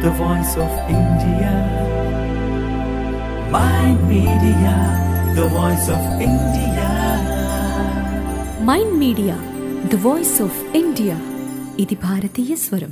the voice of India. Mind Media, the voice of India. Mind media the voice of India ఇది భారతీయ స్వరం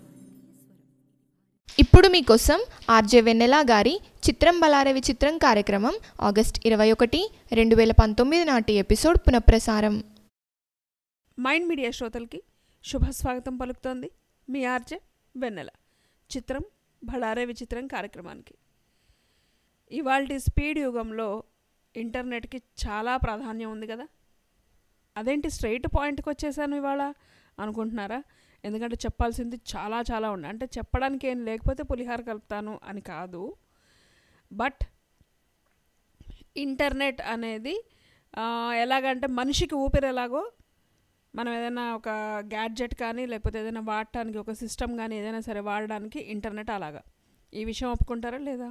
ఇప్పుడు మీకోసం RJ వెన్నెల గారి చిత్రం బలారే విచిత్రం కార్యక్రమం ఆగస్ట్ ఇరవై ఒకటి రెండు వేల పంతొమ్మిది నాటి ఎపిసోడ్ పునఃప్రసారం మైండ్ మీడియా శ్రోతలకి శుభ స్వాగతం పలుకుతోంది మీ ఆర్జే వెన్నెల చిత్రం భళారే విచిత్రం కార్యక్రమానికి ఇవాల్టి స్పీడ్ యుగంలో ఇంటర్నెట్కి చాలా ప్రాధాన్యం ఉంది కదా అదేంటి స్ట్రైట్ పాయింట్కి వచ్చేసాను ఇవాళ అనుకుంటున్నారా ఎందుకంటే చెప్పాల్సింది చాలా చాలా ఉంది అంటే చెప్పడానికి ఏం లేకపోతే పులిహార కలుపుతాను అని కాదు బట్ ఇంటర్నెట్ అనేది ఆ, ఎలాగంటే మనిషికి ఊపిరి ఎలాగో మనం ఏదైనా ఒక గ్యాడ్జెట్ కానీ లేకపోతే ఏదైనా వాడటానికి ఒక సిస్టమ్ కానీ ఏదైనా సరే వాడడానికి ఇంటర్నెట్ అలాగా ఈ విషయం ఒప్పుకుంటారా లేదా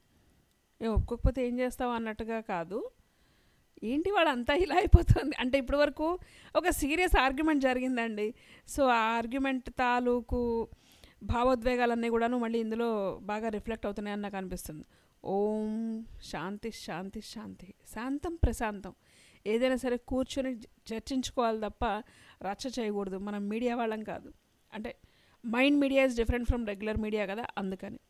ఏ ఒప్పుకోకపోతే ఏం చేస్తావు అన్నట్టుగా కాదు ఏంటి వాడు అంతా ఇలా అయిపోతుంది అంటే ఇప్పటి వరకు ఒక సీరియస్ ఆర్గ్యుమెంట్ జరిగిందండి సో ఆ ఆర్గ్యుమెంట్ తాలూకు భావోద్వేగాలన్నీ కూడాను మళ్ళీ ఇందులో బాగా రిఫ్లెక్ట్ అవుతున్నాయని నాకు అనిపిస్తుంది ఓం శాంతి శాంతి శాంతి శాంతం ప్రశాంతం ఏదైనా సరే కూర్చొని చర్చించుకోవాలి తప్ప రచ్చ చేయకూడదు మనం మీడియా వాళ్ళం కాదు అంటే mind media is different from regular media కదా అందుకని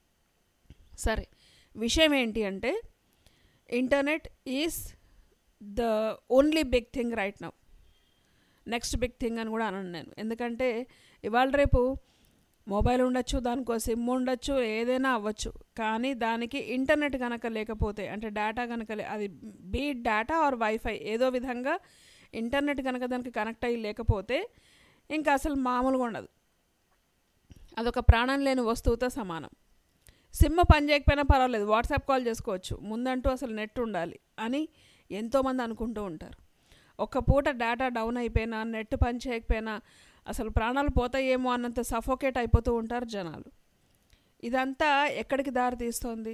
సరే విషయం ఏంటి అంటే internet is the only big thing right now next big thing అని కూడా అనను నేను ఎందుకంటే ఇవాళ రేపు మొబైల్ ఉండొచ్చు దానికో సిమ్ ఉండొచ్చు ఏదైనా అవ్వచ్చు కానీ దానికి ఇంటర్నెట్ కనుక లేకపోతే అంటే డేటా కనుక లే- అది బీ డేటా ఆర్ వైఫై ఏదో విధంగా ఇంటర్నెట్ కనుక దానికి కనెక్ట్ అయ్యి లేకపోతే ఇంకా అసలు మామూలుగా ఉండదు అదొక ప్రాణం లేని వస్తువుతో సమానం సిమ్ పని చేయకపోయినా పర్వాలేదు వాట్సాప్ కాల్ చేసుకోవచ్చు ముందంటూ అసలు నెట్ ఉండాలి అని ఎంతోమంది అనుకుంటూ ఉంటారు ఒక్క పూట డేటా డౌన్ అయిపోయినా నెట్ పని చేయకపోయినా అసలు ప్రాణాలు పోతాయేమో అన్నంత సఫోకేట్ అయిపోతూ ఉంటారు జనాలు ఇదంతా ఎక్కడికి దారి తీస్తోంది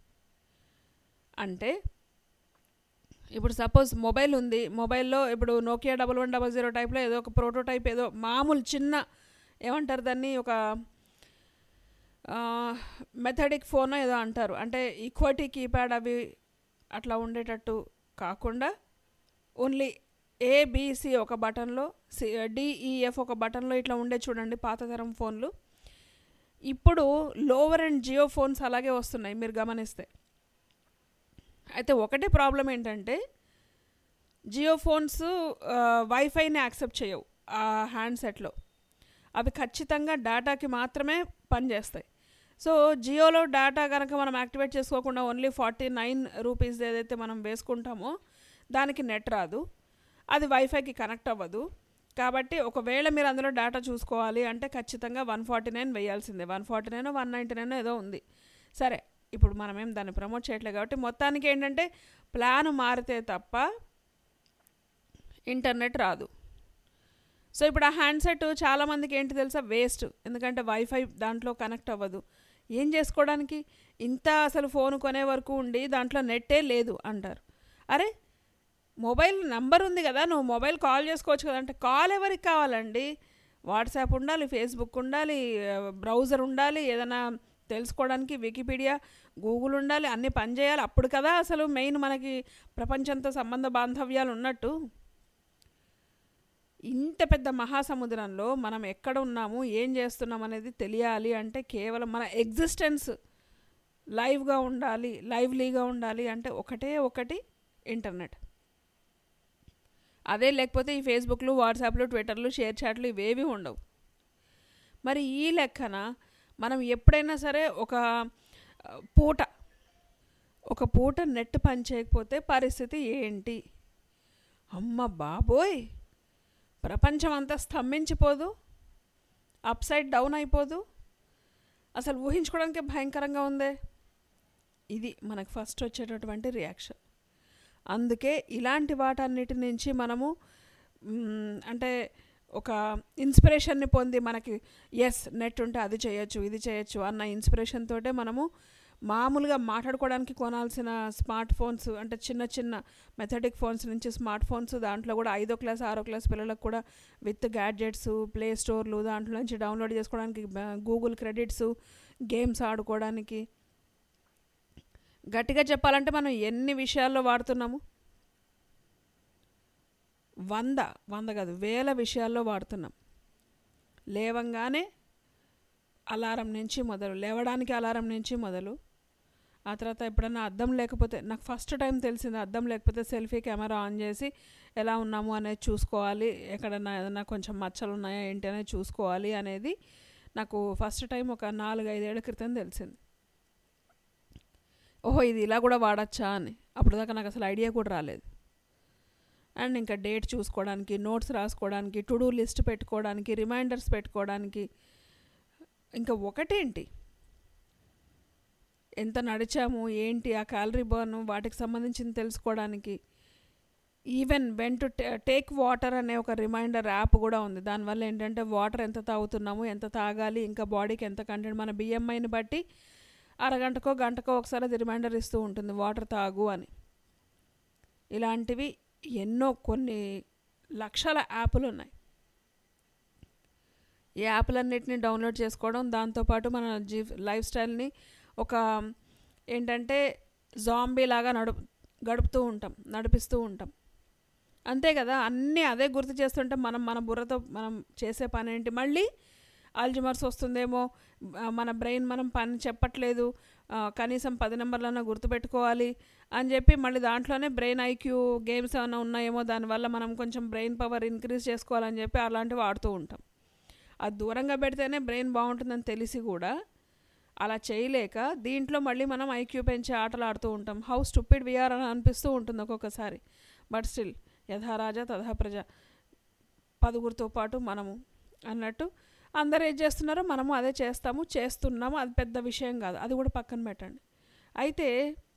అంటే ఇప్పుడు సపోజ్ మొబైల్ ఉంది మొబైల్లో ఇప్పుడు Nokia double one double zero టైప్లో ఏదో ఒక ప్రోటోటైప్ ఏదో మామూలు చిన్న ఏమంటారు దాన్ని ఒక మెథడిక్ ఫోన్ ఏదో అంటారు అంటే ఈక్వటీ కీప్యాడ్ అవి అట్లా ఉండేటట్టు కాకుండా ఓన్లీ ఏబిసి ఒక బటన్లో సి డిఈఎఫ్ ఒక బటన్లో ఇట్లా ఉండే చూడండి పాతతరం ఫోన్లు ఇప్పుడు లోవర్ అండ్ జియో ఫోన్స్ అలాగే వస్తున్నాయి మీరు గమనిస్తే అయితే ఒకటే ప్రాబ్లం ఏంటంటే జియో ఫోన్స్ వైఫైని యాక్సెప్ట్ చేయవు ఆ హ్యాండ్సెట్లో అవి ఖచ్చితంగా డేటాకి మాత్రమే పనిచేస్తాయి సో జియోలో డేటా కనుక మనం యాక్టివేట్ చేసుకోకుండా ఓన్లీ ఫార్టీ నైన్ రూపీస్ ఏదైతే మనం వేసుకుంటామో దానికి నెట్ రాదు అది వైఫైకి కనెక్ట్ అవ్వదు కాబట్టి ఒకవేళ మీరు అందులో డేటా చూసుకోవాలి అంటే ఖచ్చితంగా వన్ ఫార్టీ నైన్ వేయాల్సిందే one forty nine one ninety nine ఏదో ఉంది సరే ఇప్పుడు మనమేం దాన్ని ప్రమోట్ చేయట్లేదు కాబట్టి మొత్తానికి ఏంటంటే ప్లాన్ మారితే తప్ప ఇంటర్నెట్ రాదు సో ఇప్పుడు ఆ హ్యాండ్సెట్ చాలామందికి ఏంటి తెలుసా వేస్ట్ ఎందుకంటే వైఫై దాంట్లో కనెక్ట్ అవ్వదు ఏం చేసుకోవడానికి ఇంత అసలు ఫోన్ కొనే వరకు ఉండి దాంట్లో నెట్టే లేదు అంటారు అరే మొబైల్ నంబర్ ఉంది కదా నువ్వు మొబైల్ కాల్ చేసుకోవచ్చు కదా అంటే కాల్ ఎవరికి కావాలండి వాట్సాప్ ఉండాలి ఫేస్బుక్ ఉండాలి బ్రౌజర్ ఉండాలి ఏదైనా తెలుసుకోవడానికి వికీపీడియా గూగుల్ ఉండాలి అన్నీ పనిచేయాలి అప్పుడు కదా అసలు మెయిన్ మనకి ప్రపంచంతో సంబంధ బాంధవ్యాలు ఉన్నట్టు ఇంత పెద్ద మహాసముద్రంలో మనం ఎక్కడ ఉన్నాము ఏం చేస్తున్నాం అనేది తెలియాలి అంటే కేవలం మన ఎగ్జిస్టెన్స్ లైవ్గా ఉండాలి లైవ్లీగా ఉండాలి అంటే ఒకటే ఒకటి ఇంటర్నెట్ అదే లేకపోతే ఈ ఫేస్బుక్లు వాట్సాప్లు ట్విట్టర్లు షేర్ చాట్లు ఇవేవి ఉండవు మరి ఈ లెక్కన మనం ఎప్పుడైనా సరే ఒక ఆ, పూట ఒక పూట నెట్ పని చేయకపోతే పరిస్థితి ఏంటి అమ్మ బాబోయ్ ప్రపంచం అంతా స్తంభించిపోదు అప్ సైడ్ డౌన్ అయిపోదు అసలు ఊహించుకోవడానికి భయంకరంగా ఉందే ఇది మనకు ఫస్ట్ వచ్చేటటువంటి రియాక్షన్ అందుకే ఇలాంటి వాటన్నిటి నుంచి మనము మ్, అంటే ఒక ఇన్స్పిరేషన్ని పొంది మనకి ఎస్ నెట్ ఉంటే అది చేయొచ్చు ఇది చేయొచ్చు అన్న ఇన్స్పిరేషన్ తోటే మనము మామూలుగా మాట్లాడుకోవడానికి కొనాల్సిన స్మార్ట్ ఫోన్స్ అంటే చిన్న చిన్న మెథడిక్ ఫోన్స్ నుంచి స్మార్ట్ ఫోన్స్ దాంట్లో కూడా ఐదో క్లాస్ ఆరో క్లాస్ పిల్లలకు కూడా విత్ గ్యాడ్జెట్స్ ప్లే స్టోర్లు దాంట్లో నుంచి డౌన్లోడ్ చేసుకోవడానికి గూగుల్ క్రెడిట్స్ గేమ్స్ ఆడుకోవడానికి గట్టిగా చెప్పాలంటే మనం ఎన్ని విషయాల్లో వాడుతున్నాము వంద వంద కాదు వేల విషయాల్లో వాడుతున్నాం లేవంగానే అలారం నుంచి మొదలు లేవడానికి అలారం నుంచి మొదలు ఆ తర్వాత ఎప్పుడన్నా అద్దం లేకపోతే నాకు ఫస్ట్ టైం తెలిసింది అద్దం లేకపోతే సెల్ఫీ కెమెరా ఆన్ చేసి ఎలా ఉన్నాము అనేది చూసుకోవాలి ఎక్కడన్నా ఏదన్నా కొంచెం మచ్చలు ఉన్నాయా ఏంటి అనేది చూసుకోవాలి అనేది నాకు ఫస్ట్ టైం ఒక నాలుగు ఐదేళ్ల క్రితం తెలిసింది ఓహో ఇది ఇలా కూడా వాడచ్చా అని అప్పుడు దాకా నాకు అసలు ఐడియా కూడా రాలేదు అండ్ ఇంకా డేట్ చూసుకోవడానికి నోట్స్ రాసుకోవడానికి టు డూ లిస్ట్ పెట్టుకోవడానికి రిమైండర్స్ పెట్టుకోవడానికి ఇంకా ఒకటేంటి ఎంత నడిచాము ఏంటి ఆ క్యాలరీ బర్న్ వాటికి సంబంధించింది తెలుసుకోవడానికి even when to take water అనే ఒక రిమైండర్ యాప్ కూడా ఉంది దానివల్ల ఏంటంటే వాటర్ ఎంత తాగుతున్నాము ఎంత తాగాలి ఇంకా బాడీకి ఎంత కంటెంట్ మన బిఎంఐని బట్టి అరగంటకో గంటకో ఒకసారి అది రిమైండర్ ఇస్తూ ఉంటుంది వాటర్ తాగు అని ఇలాంటివి ఎన్నో కొన్ని లక్షల యాప్లు ఉన్నాయి ఈ యాప్లన్నిటిని డౌన్లోడ్ చేసుకోవడం దాంతోపాటు మన జీ లైఫ్ స్టైల్ని ఒక ఏంటంటే జాంబీ లాగా నడుపు గడుపుతూ ఉంటాం నడిపిస్తూ ఉంటాం అంతే కదా అన్నీ అదే గుర్తు చేస్తుంటే మనం మన బుర్రతో మనం చేసే పని ఏంటి మళ్ళీ ఆల్జిమర్స్ వస్తుందేమో ఆ, మన బ్రెయిన్ మనం పని చెప్పట్లేదు ఆ, కనీసం పది నెంబర్లన్నా గుర్తుపెట్టుకోవాలి అని చెప్పి మళ్ళీ దాంట్లోనే బ్రెయిన్ ఐక్యూ గేమ్స్ ఏమైనా ఉన్నాయేమో దానివల్ల మనం కొంచెం బ్రెయిన్ పవర్ ఇంక్రీజ్ చేసుకోవాలని చెప్పి అలాంటివి ఆడుతూ ఉంటాం అది దూరంగా పెడితేనే బ్రెయిన్ బాగుంటుందని తెలిసి కూడా అలా చేయలేక దీంట్లో మళ్ళీ మనం ఐక్యూ పెంచే ఆటలు ఆడుతూ ఉంటాం హౌ స్టూపిడ్ వీఆర్ అని అనిపిస్తూ ఉంటుంది ఒక్కొక్కసారి బట్ స్టిల్ యథా రాజా తథా ప్రజ పదుగురితో పాటు మనము అన్నట్టు అందరు ఏం చేస్తున్నారో మనము అదే చేస్తాము చేస్తున్నాము అది పెద్ద విషయం కాదు అది కూడా పక్కన పెట్టండి అయితే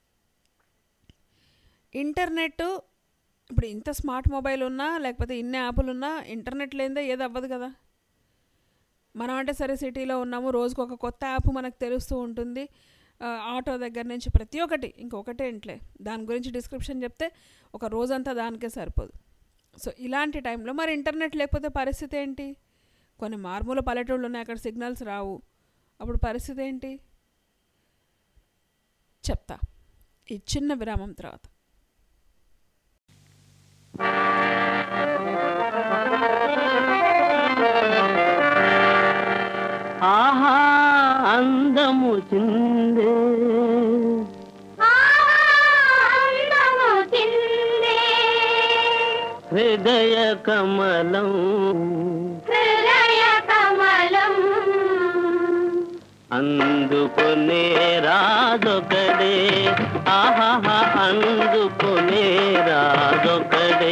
ఇంటర్నెట్ ఇప్పుడు ఇంత స్మార్ట్ మొబైల్ ఉన్నా లేకపోతే ఇన్ని యాప్లు ఉన్నా ఇంటర్నెట్ లేనిదే ఏది అవ్వదు కదా మనం అంటే సరే సిటీలో ఉన్నాము రోజుకు ఒక కొత్త యాప్ మనకు తెలుస్తూ ఉంటుంది ఆ, ఆటో దగ్గర నుంచి ప్రతి ఒక్కటి ఇంకొకటే ఇంట్లే దాని గురించి డిస్క్రిప్షన్ చెప్తే ఒక రోజంతా దానికే సరిపోదు సో ఇలాంటి టైంలో మరి ఇంటర్నెట్ లేకపోతే పరిస్థితి ఏంటి కొన్ని మారుమూల పల్లెటూళ్ళు ఉన్నాయి అక్కడ సిగ్నల్స్ రావు అప్పుడు పరిస్థితి ఏంటి చెప్తా ఈ చిన్న విరామం తర్వాత ఆహా అందము చిందే హృదయ కమలం అందుకునే రాదొకడే ఆహా అందుకునే రాదొకడే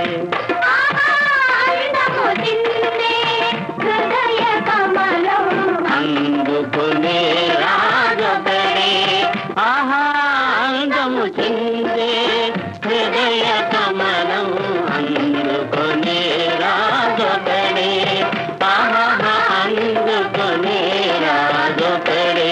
అందుకునే రాగబడే ఆహా అందము చిందే హృదయ కమలం అందుకునే రాగబడే ఆహా అందుకునే రాగబడే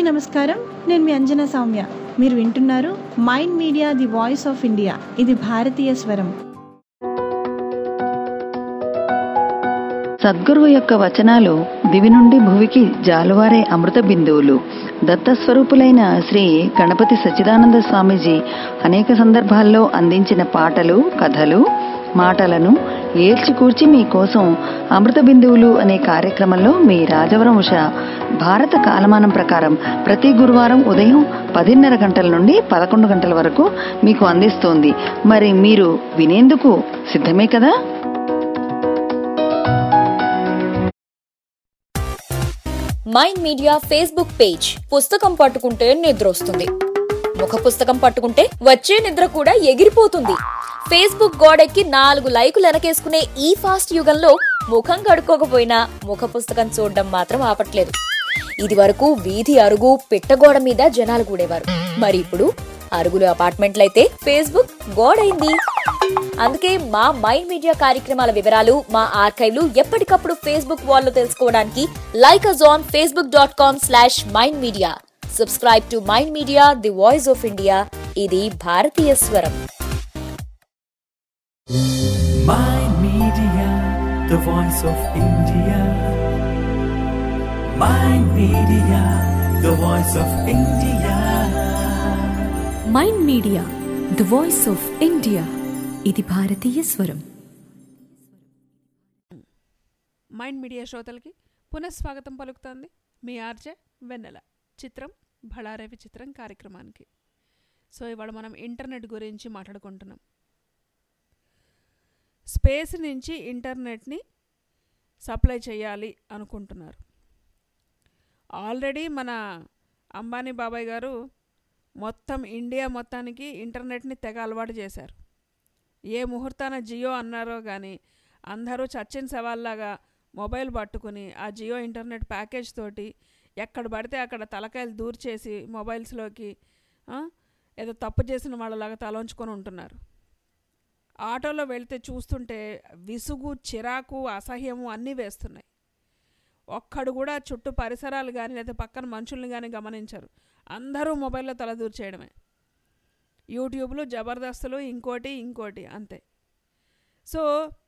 నమస్కారం నేను మీ అంజనా సౌమ్య మీరు వింటున్నారు mind media the voice of India ఇది భారతీయ స్వరం సద్గురువు యొక్క వచనాలు దివి నుండి భువికి జాలువారే అమృత బిందువులు దత్తస్వరూపులైన శ్రీ గణపతి సచ్చిదానంద స్వామీజీ అనేక సందర్భాల్లో అందించిన పాటలు కథలు మాటలను ఏల్చికూర్చి మీకోసం అమృత బిందువులు అనే కార్యక్రమంలో మీ రాజవరం ఉష భారత కాలమానం ప్రకారం ప్రతి గురువారం ఉదయం పదిన్నర గంటల నుండి పదకొండు గంటల వరకు మీకు అందిస్తోంది మరి మీరు వినేందుకు సిద్ధమే కదా మైండ్ మీడియా ఫేస్బుక్ పేజ్ పుస్తకం పట్టుకుంటే నిద్ర వస్తుంది ముఖ పుస్తకం పట్టుకుంటే వచ్చే నిద్ర కూడా ఎగిరిపోతుంది ఫేస్బుక్ గోడెక్కి నాలుగు లైకులు వెనకేసుకునే ఈ ఫాస్ట్ యుగంలో ముఖం కడుక్కోకపోయినా ముఖ పుస్తకం చూడడం మాత్రం ఆపట్లేదు ఇది వరకు వీధి అరుగు పిట్టగోడ మీద జనాలు కూడేవారు మరి ఇప్పుడు అరుగులు అపార్ట్మెంట్లయితే ఫేస్బుక్ గోడైంది అందుకే మా మైండ్ మీడియా కార్యక్రమాల వివరాలు మా ఆర్కైవ్లు ఎప్పటికప్పుడు ఫేస్బుక్ వాల్లో తెలుసుకోవడానికి like us on Facebook dot com slash mind media subscribe to mind media the voice of India ఇది భారతీయ స్వరం Mind Media, the voice of India. Mind Media, the voice of India. Mind media the voice of India ఇది భారతీయ స్వరం mind media శ్రోతలకి పునఃస్వాగతం పలుకుతోంది మీ RJ వెన్నెల చిత్రం భళారవి చిత్రం కార్యక్రమానికి సో ఇవాళ మనం ఇంటర్నెట్ గురించి మాట్లాడుకుంటున్నాం స్పేస్ నుంచి ఇంటర్నెట్ని సప్లై చేయాలి అనుకుంటున్నారు ఆల్రెడీ మన అంబానీ బాబాయ్ గారు మొత్తం ఇండియా మొత్తానికి ఇంటర్నెట్ని తెగ అలవాటు చేశారు ఏ ముహూర్తాన జియో అన్నారో కానీ అందరూ చచ్చిన సవాల్లాగా మొబైల్ పట్టుకుని ఆ జియో ఇంటర్నెట్ ప్యాకేజ్ తోటి ఎక్కడ పడితే అక్కడ తలకాయలు దూర్చేసి మొబైల్స్లోకి ఆ, ఏదో తప్పు చేసిన వాళ్ళలాగా తలంచుకొని ఉంటున్నారు ఆటోలో వెళ్తే చూస్తుంటే విసుగు చిరాకు అసహ్యము అన్నీ వేస్తున్నాయి ఒక్కడు కూడా చుట్టూ పరిసరాలు కానీ లేదా పక్కన మనుషుల్ని కానీ గమనించరు అందరూ మొబైల్లో తలదూర్చేయడమే యూట్యూబ్లు జబర్దస్తులు ఇంకోటి ఇంకోటి అంతే సో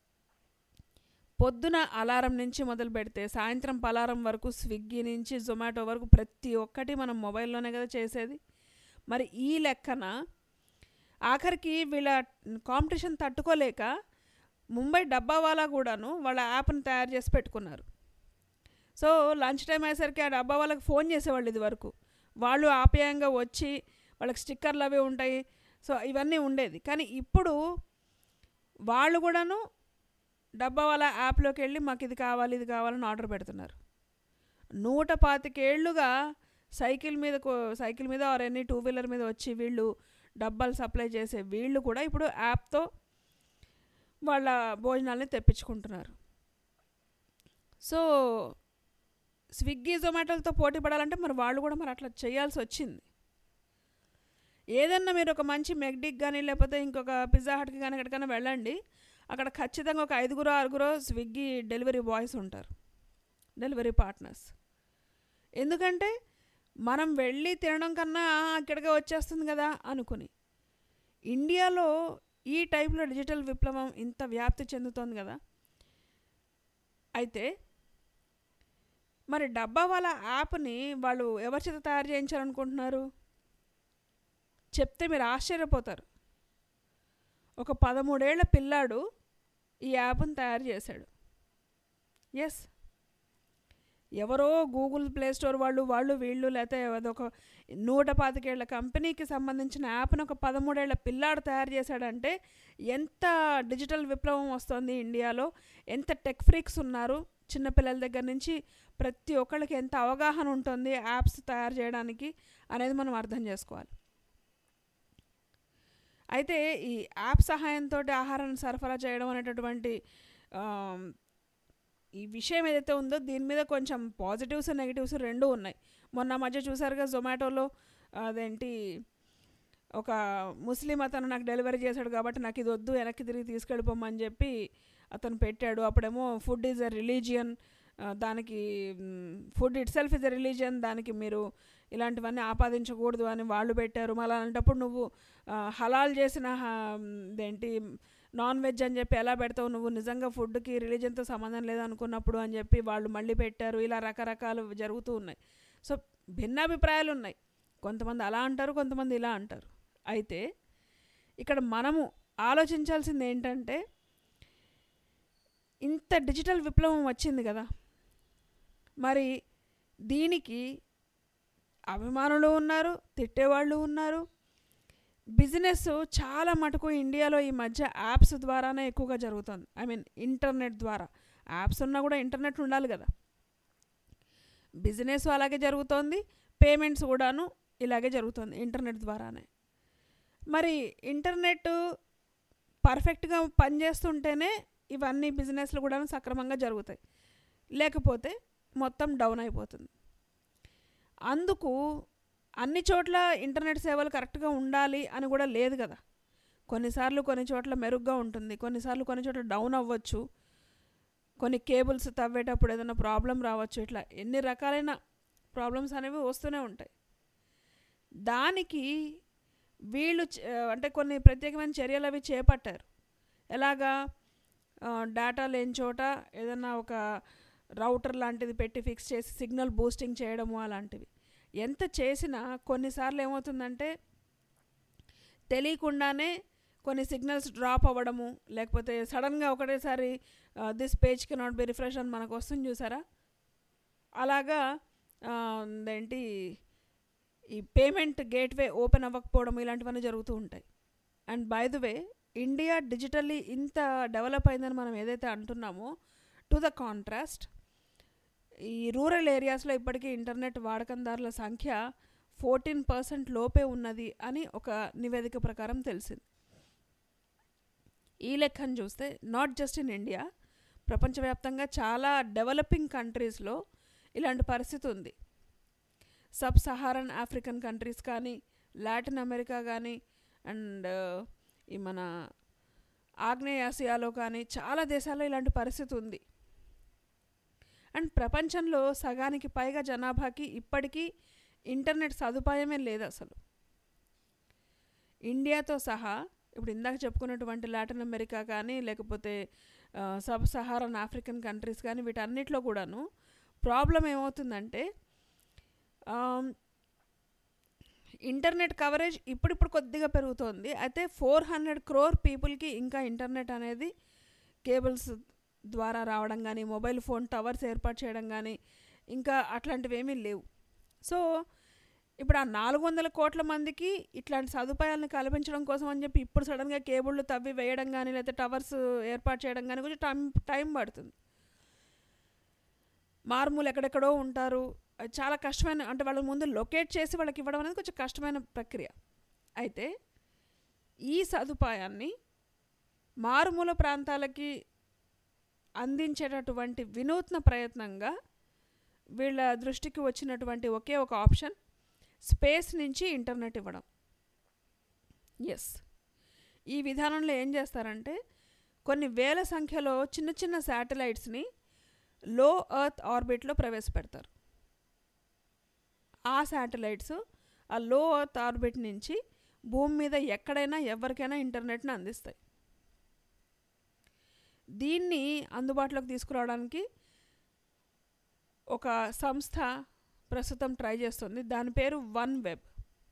పొద్దున అలారం నుంచి మొదలు పెడితే సాయంత్రం పలారం వరకు స్విగ్గీ నుంచి జొమాటో వరకు ప్రతి ఒక్కటి మనం మొబైల్లోనే కదా చేసేది మరి ఈ లెక్కన ఆఖరికి వీళ్ళ కాంపిటీషన్ తట్టుకోలేక ముంబై డబ్బా వాళ్ళ కూడాను వాళ్ళ యాప్ని తయారు చేసి పెట్టుకున్నారు సో లంచ్ టైం అయ్యేసరికి ఆ డబ్బా వాళ్ళకి ఫోన్ చేసేవాళ్ళు ఇది వరకు వాళ్ళు ఆప్యాయంగా వచ్చి వాళ్ళకి స్టిక్కర్లు అవి ఉంటాయి సో ఇవన్నీ ఉండేది కానీ ఇప్పుడు వాళ్ళు కూడాను డబ్బా వాళ్ళ యాప్లోకి వెళ్ళి మాకు ఇది కావాలి ఇది కావాలని ఆర్డర్ పెడుతున్నారు నూట పాతికేళ్లుగా సైకిల్ మీద కో- సైకిల్ మీద ఆర్ ఎనీ టూ వీలర్ మీద వచ్చి వీళ్ళు డబ్బాలు సప్లై చేసే వీళ్ళు కూడా ఇప్పుడు యాప్తో వాళ్ళ భోజనాల్ని తెప్పించుకుంటున్నారు సో స్విగ్గీ జొమాటోలతో పోటీ పడాలంటే మరి వాళ్ళు కూడా మరి అట్లా చేయాల్సి వచ్చింది ఏదన్నా మీరు ఒక మంచి మెక్డిక్ కానీ లేకపోతే ఇంకొక పిజ్జా హట్కి కానీ ఎక్కడికైనా వెళ్ళండి అక్కడ ఖచ్చితంగా ఒక ఐదుగురు ఆరుగురు స్విగ్గీ డెలివరీ బాయ్స్ ఉంటారు డెలివరీ పార్ట్నర్స్ ఎందుకంటే మనం వెళ్ళి తినడం కన్నా "ఆ, ఇక్కడికే వచ్చేస్తుంది కదా అనుకుని ఇండియాలో ఈ టైప్లో డిజిటల్ విప్లవం ఇంత వ్యాప్తి చెందుతోంది కదా అయితే మరి డబ్బా వాళ్ళ యాప్ని వాళ్ళు ఎవరి చేత తయారు చేయించాలనుకుంటున్నారు చెప్తే మీరు ఆశ్చర్యపోతారు ఒక పదమూడేళ్ల పిల్లాడు ఈ యాప్ని తయారు చేశాడు ఎస్ ఎవరో గూగుల్ ప్లే స్టోర్ వాళ్ళు వాళ్ళు వీళ్ళు లేకపోతే అదొక నూట పాతికేళ్ల కంపెనీకి సంబంధించిన యాప్ని ఒక పదమూడేళ్ల పిల్లాడు తయారు చేశాడంటే ఎంత డిజిటల్ విప్లవం వస్తుంది ఇండియాలో ఎంత టెక్ ఫ్రీక్స్ ఉన్నారు చిన్నపిల్లల దగ్గర నుంచి ప్రతి ఒక్కళ్ళకి ఎంత అవగాహన ఉంటుంది యాప్స్ తయారు చేయడానికి అనేది మనం అర్థం చేసుకోవాలి అయితే ఈ యాప్ సహాయంతో ఆహారాన్ని సరఫరా చేయడం అనేటటువంటి ఆమ్, ఈ విషయం ఏదైతే ఉందో దీని మీద కొంచెం పాజిటివ్స్ నెగిటివ్స్ రెండూ ఉన్నాయి మొన్న మధ్య చూసారుగా జొమాటోలో అదేంటి ఒక ముస్లిం అతను నాకు డెలివరీ చేశాడు కాబట్టి నాకు ఇది వద్దు వెనక్కి తిరిగి తీసుకెళ్ళిపోమని చెప్పి అతను పెట్టాడు అప్పుడేమో ఫుడ్ ఈజ్ ఎ రిలీజియన్ ఆ, దానికి food itself is a religion దానికి మీరు ఇలాంటివన్నీ ఆపాదించకూడదు అని వాళ్ళు పెట్టారు మళ్ళీ అలాంటప్పుడు నువ్వు ఆ, హలాల్ చేసిన హ- ఇదేంటి నాన్ వెజ్ అని చెప్పి ఎలా పెడతావు నువ్వు నిజంగా ఫుడ్కి రిలీజన్తో సంబంధం లేదనుకున్నప్పుడు అని చెప్పి వాళ్ళు మళ్ళీ పెట్టారు ఇలా రకరకాలు జరుగుతూ ఉన్నాయి సో భిన్నాభిప్రాయాలు ఉన్నాయి కొంతమంది అలా అంటారు కొంతమంది ఇలా అంటారు అయితే ఇక్కడ మనము ఆలోచించాల్సింది ఏంటంటే ఇంత డిజిటల్ విప్లవం వచ్చింది కదా మరి దీనికి అభిమానులు ఉన్నారు తిట్టేవాళ్ళు ఉన్నారు బిజినెస్ చాలా మటుకు ఇండియాలో ఈ మధ్య యాప్స్ ద్వారానే ఎక్కువగా జరుగుతుంది ఐ మీన్ ఇంటర్నెట్ ద్వారా యాప్స్ ఉన్నా కూడా ఇంటర్నెట్ ఉండాలి కదా బిజినెస్ అలాగే జరుగుతోంది పేమెంట్స్ కూడాను ఇలాగే జరుగుతుంది ఇంటర్నెట్ ద్వారానే మరి ఇంటర్నెట్ పర్ఫెక్ట్గా పనిచేస్తుంటేనే ఇవన్నీ బిజినెస్లు కూడా సక్రమంగా జరుగుతాయి లేకపోతే మొత్తం డౌన్ అయిపోతుంది అందుకు అన్ని చోట్ల ఇంటర్నెట్ సేవలు కరెక్ట్గా ఉండాలి అని కూడా లేదు కదా కొన్నిసార్లు కొన్ని చోట్ల మెరుగ్గా ఉంటుంది కొన్నిసార్లు కొన్ని చోట్ల డౌన్ అవ్వచ్చు కొన్ని కేబుల్స్ తవ్వేటప్పుడు ఏదైనా ప్రాబ్లం రావచ్చు ఇట్లా ఎన్ని రకాలైన ప్రాబ్లమ్స్ అనేవి వస్తూనే ఉంటాయి దానికి వీళ్ళు చ- అంటే కొన్ని ప్రత్యేకమైన చర్యలు అవి చేపట్టారు ఎలాగా డేటా లేని చోట ఏదైనా ఒక రౌటర్ లాంటిది పెట్టి ఫిక్స్ చేసి సిగ్నల్ బూస్టింగ్ చేయడము అలాంటివి ఎంత చేసినా కొన్నిసార్లు ఏమవుతుందంటే తెలియకుండానే కొన్ని సిగ్నల్స్ డ్రాప్ అవ్వడము లేకపోతే సడన్గా ఒకటేసారి దిస్ పేజ్ కి నాట్ బి రిఫ్రెష్ అని మనకు వస్తుంది చూసారా అలాగా ఆ, ఏంటి ఈ పేమెంట్ గేట్వే ఓపెన్ అవ్వకపోవడం ఇలాంటివన్నీ జరుగుతూ ఉంటాయి and by the way India digitally ఇంత డెవలప్ అయిందని మనం ఏదైతే అంటున్నామో టు ద కాంట్రాస్ట్ ఈ రూరల్ ఏరియాస్లో ఇప్పటికీ ఇంటర్నెట్ వాడకందారుల సంఖ్య ఫోర్టీన్ పర్సెంట్ లోపే ఉన్నది అని ఒక నివేదిక ప్రకారం తెలిసింది ఈ లెక్కను చూస్తే నాట్ జస్ట్ ఇన్ ఇండియా ప్రపంచవ్యాప్తంగా చాలా డెవలపింగ్ కంట్రీస్లో ఇలాంటి పరిస్థితి ఉంది సబ్ సహారన్ ఆఫ్రికన్ కంట్రీస్ కానీ లాటిన్ అమెరికా కానీ అండ్ ఈ మన ఆగ్నేయాసియాలో కానీ చాలా దేశాల్లో ఇలాంటి పరిస్థితి ఉంది అండ్ ప్రపంచంలో సగానికి పైగా జనాభాకి ఇప్పటికీ ఇంటర్నెట్ సదుపాయమే లేదు అసలు ఇండియాతో సహా ఇప్పుడు ఇందాక చెప్పుకున్నటువంటి లాటిన్ అమెరికా కానీ లేకపోతే ఆ, సబ్ సహారన్ ఆఫ్రికన్ కంట్రీస్ కానీ వీటన్నిటిలో కూడాను ప్రాబ్లం ఏమవుతుందంటే ఆమ్, ఇంటర్నెట్ కవరేజ్ ఇప్పుడిప్పుడు కొద్దిగా పెరుగుతోంది అయితే ఫోర్ హండ్రెడ్ క్రోర్ పీపుల్కి ఇంకా ఇంటర్నెట్ అనేది కేబుల్స్ ద్వారా రావడం కానీ మొబైల్ ఫోన్ టవర్స్ ఏర్పాటు చేయడం కానీ ఇంకా అట్లాంటివి ఏమీ లేవు సో ఇప్పుడు ఆ నాలుగు వందల కోట్ల మందికి ఇట్లాంటి సదుపాయాలను కల్పించడం కోసం అని చెప్పి ఇప్పుడు సడన్గా కేబుళ్ళు తవ్వి వేయడం కానీ లేకపోతే టవర్స్ ఏర్పాటు చేయడం కానీ కొంచెం టైం టైం పడుతుంది మారుమూలు ఎక్కడెక్కడో ఉంటారు అది చాలా కష్టమైన అంటే వాళ్ళ ముందు లొకేట్ చేసి వాళ్ళకి ఇవ్వడం అనేది కొంచెం కష్టమైన ప్రక్రియ అయితే ఈ సదుపాయాన్ని మారుమూల ప్రాంతాలకి అందించేటటువంటి వినూత్న ప్రయత్నంగా వీళ్ళ దృష్టికి వచ్చినటువంటి ఒకే ఒక ఆప్షన్ స్పేస్ నుంచి ఇంటర్నెట్ ఇవ్వడం ఎస్ ఈ విధానంలో ఏం చేస్తారంటే కొన్ని వేల సంఖ్యలో చిన్న చిన్న శాటిలైట్స్ని లో ఎర్త్ ఆర్బిట్లో ప్రవేశపెడతారు ఆ శాటిలైట్స్ ఆ లో ఎర్త్ ఆర్బిట్ నుంచి భూమి మీద ఎక్కడైనా ఎవరికైనా ఇంటర్నెట్ని అందిస్తాయి దీన్ని అందుబాటులోకి తీసుకురావడానికి ఒక సంస్థ ప్రస్తుతం ట్రై చేస్తుంది దాని పేరు వన్ వెబ్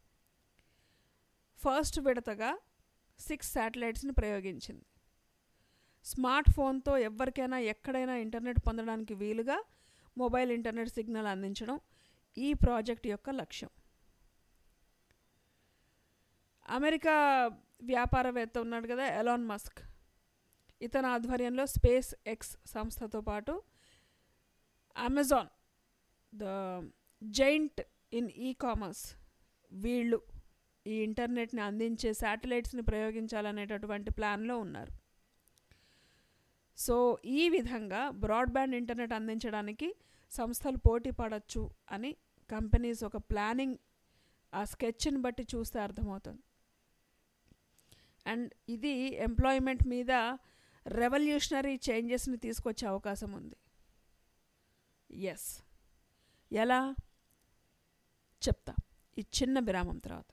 ఫస్ట్ విడతగా సిక్స్ శాటిలైట్స్ని ప్రయోగించింది స్మార్ట్ ఫోన్తో ఎవరికైనా ఎక్కడైనా ఇంటర్నెట్ పొందడానికి వీలుగా మొబైల్ ఇంటర్నెట్ సిగ్నల్ అందించడం ఈ ప్రాజెక్ట్ యొక్క లక్ష్యం అమెరికా వ్యాపారవేత్త ఉన్నాడు కదా ఎలాన్ మస్క్ ఇతని ఆధ్వర్యంలో స్పేస్ ఎక్స్ సంస్థతో పాటు Amazon the giant in e commerce వీళ్ళు ఈ ఇంటర్నెట్ని అందించే శాటిలైట్స్ని ప్రయోగించాలనేటటువంటి ప్లాన్లో ఉన్నారు సో ఈ విధంగా బ్రాడ్బ్యాండ్ ఇంటర్నెట్ అందించడానికి సంస్థలు పోటీ పడవచ్చు అని కంపెనీస్ ఒక ప్లానింగ్ ఆ స్కెచ్ని బట్టి చూస్తే అర్థమవుతుంది అండ్ ఇది ఎంప్లాయ్మెంట్ మీద రెవల్యూషనరీ చేంజెస్ని తీసుకొచ్చే అవకాశం ఉంది ఎస్ ఎలా చెప్తా ఈ చిన్న విరామం తర్వాత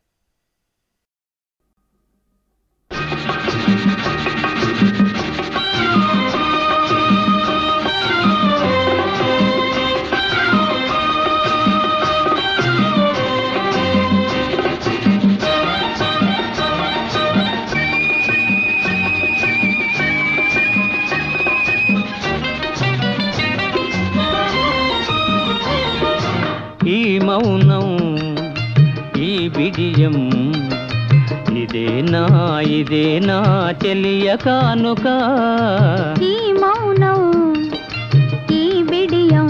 ఈ మౌనం ఈ బిడియం ఇదేనా ఇదేనా చెలియ కానుక ఈ మౌనం ఈ బిడియం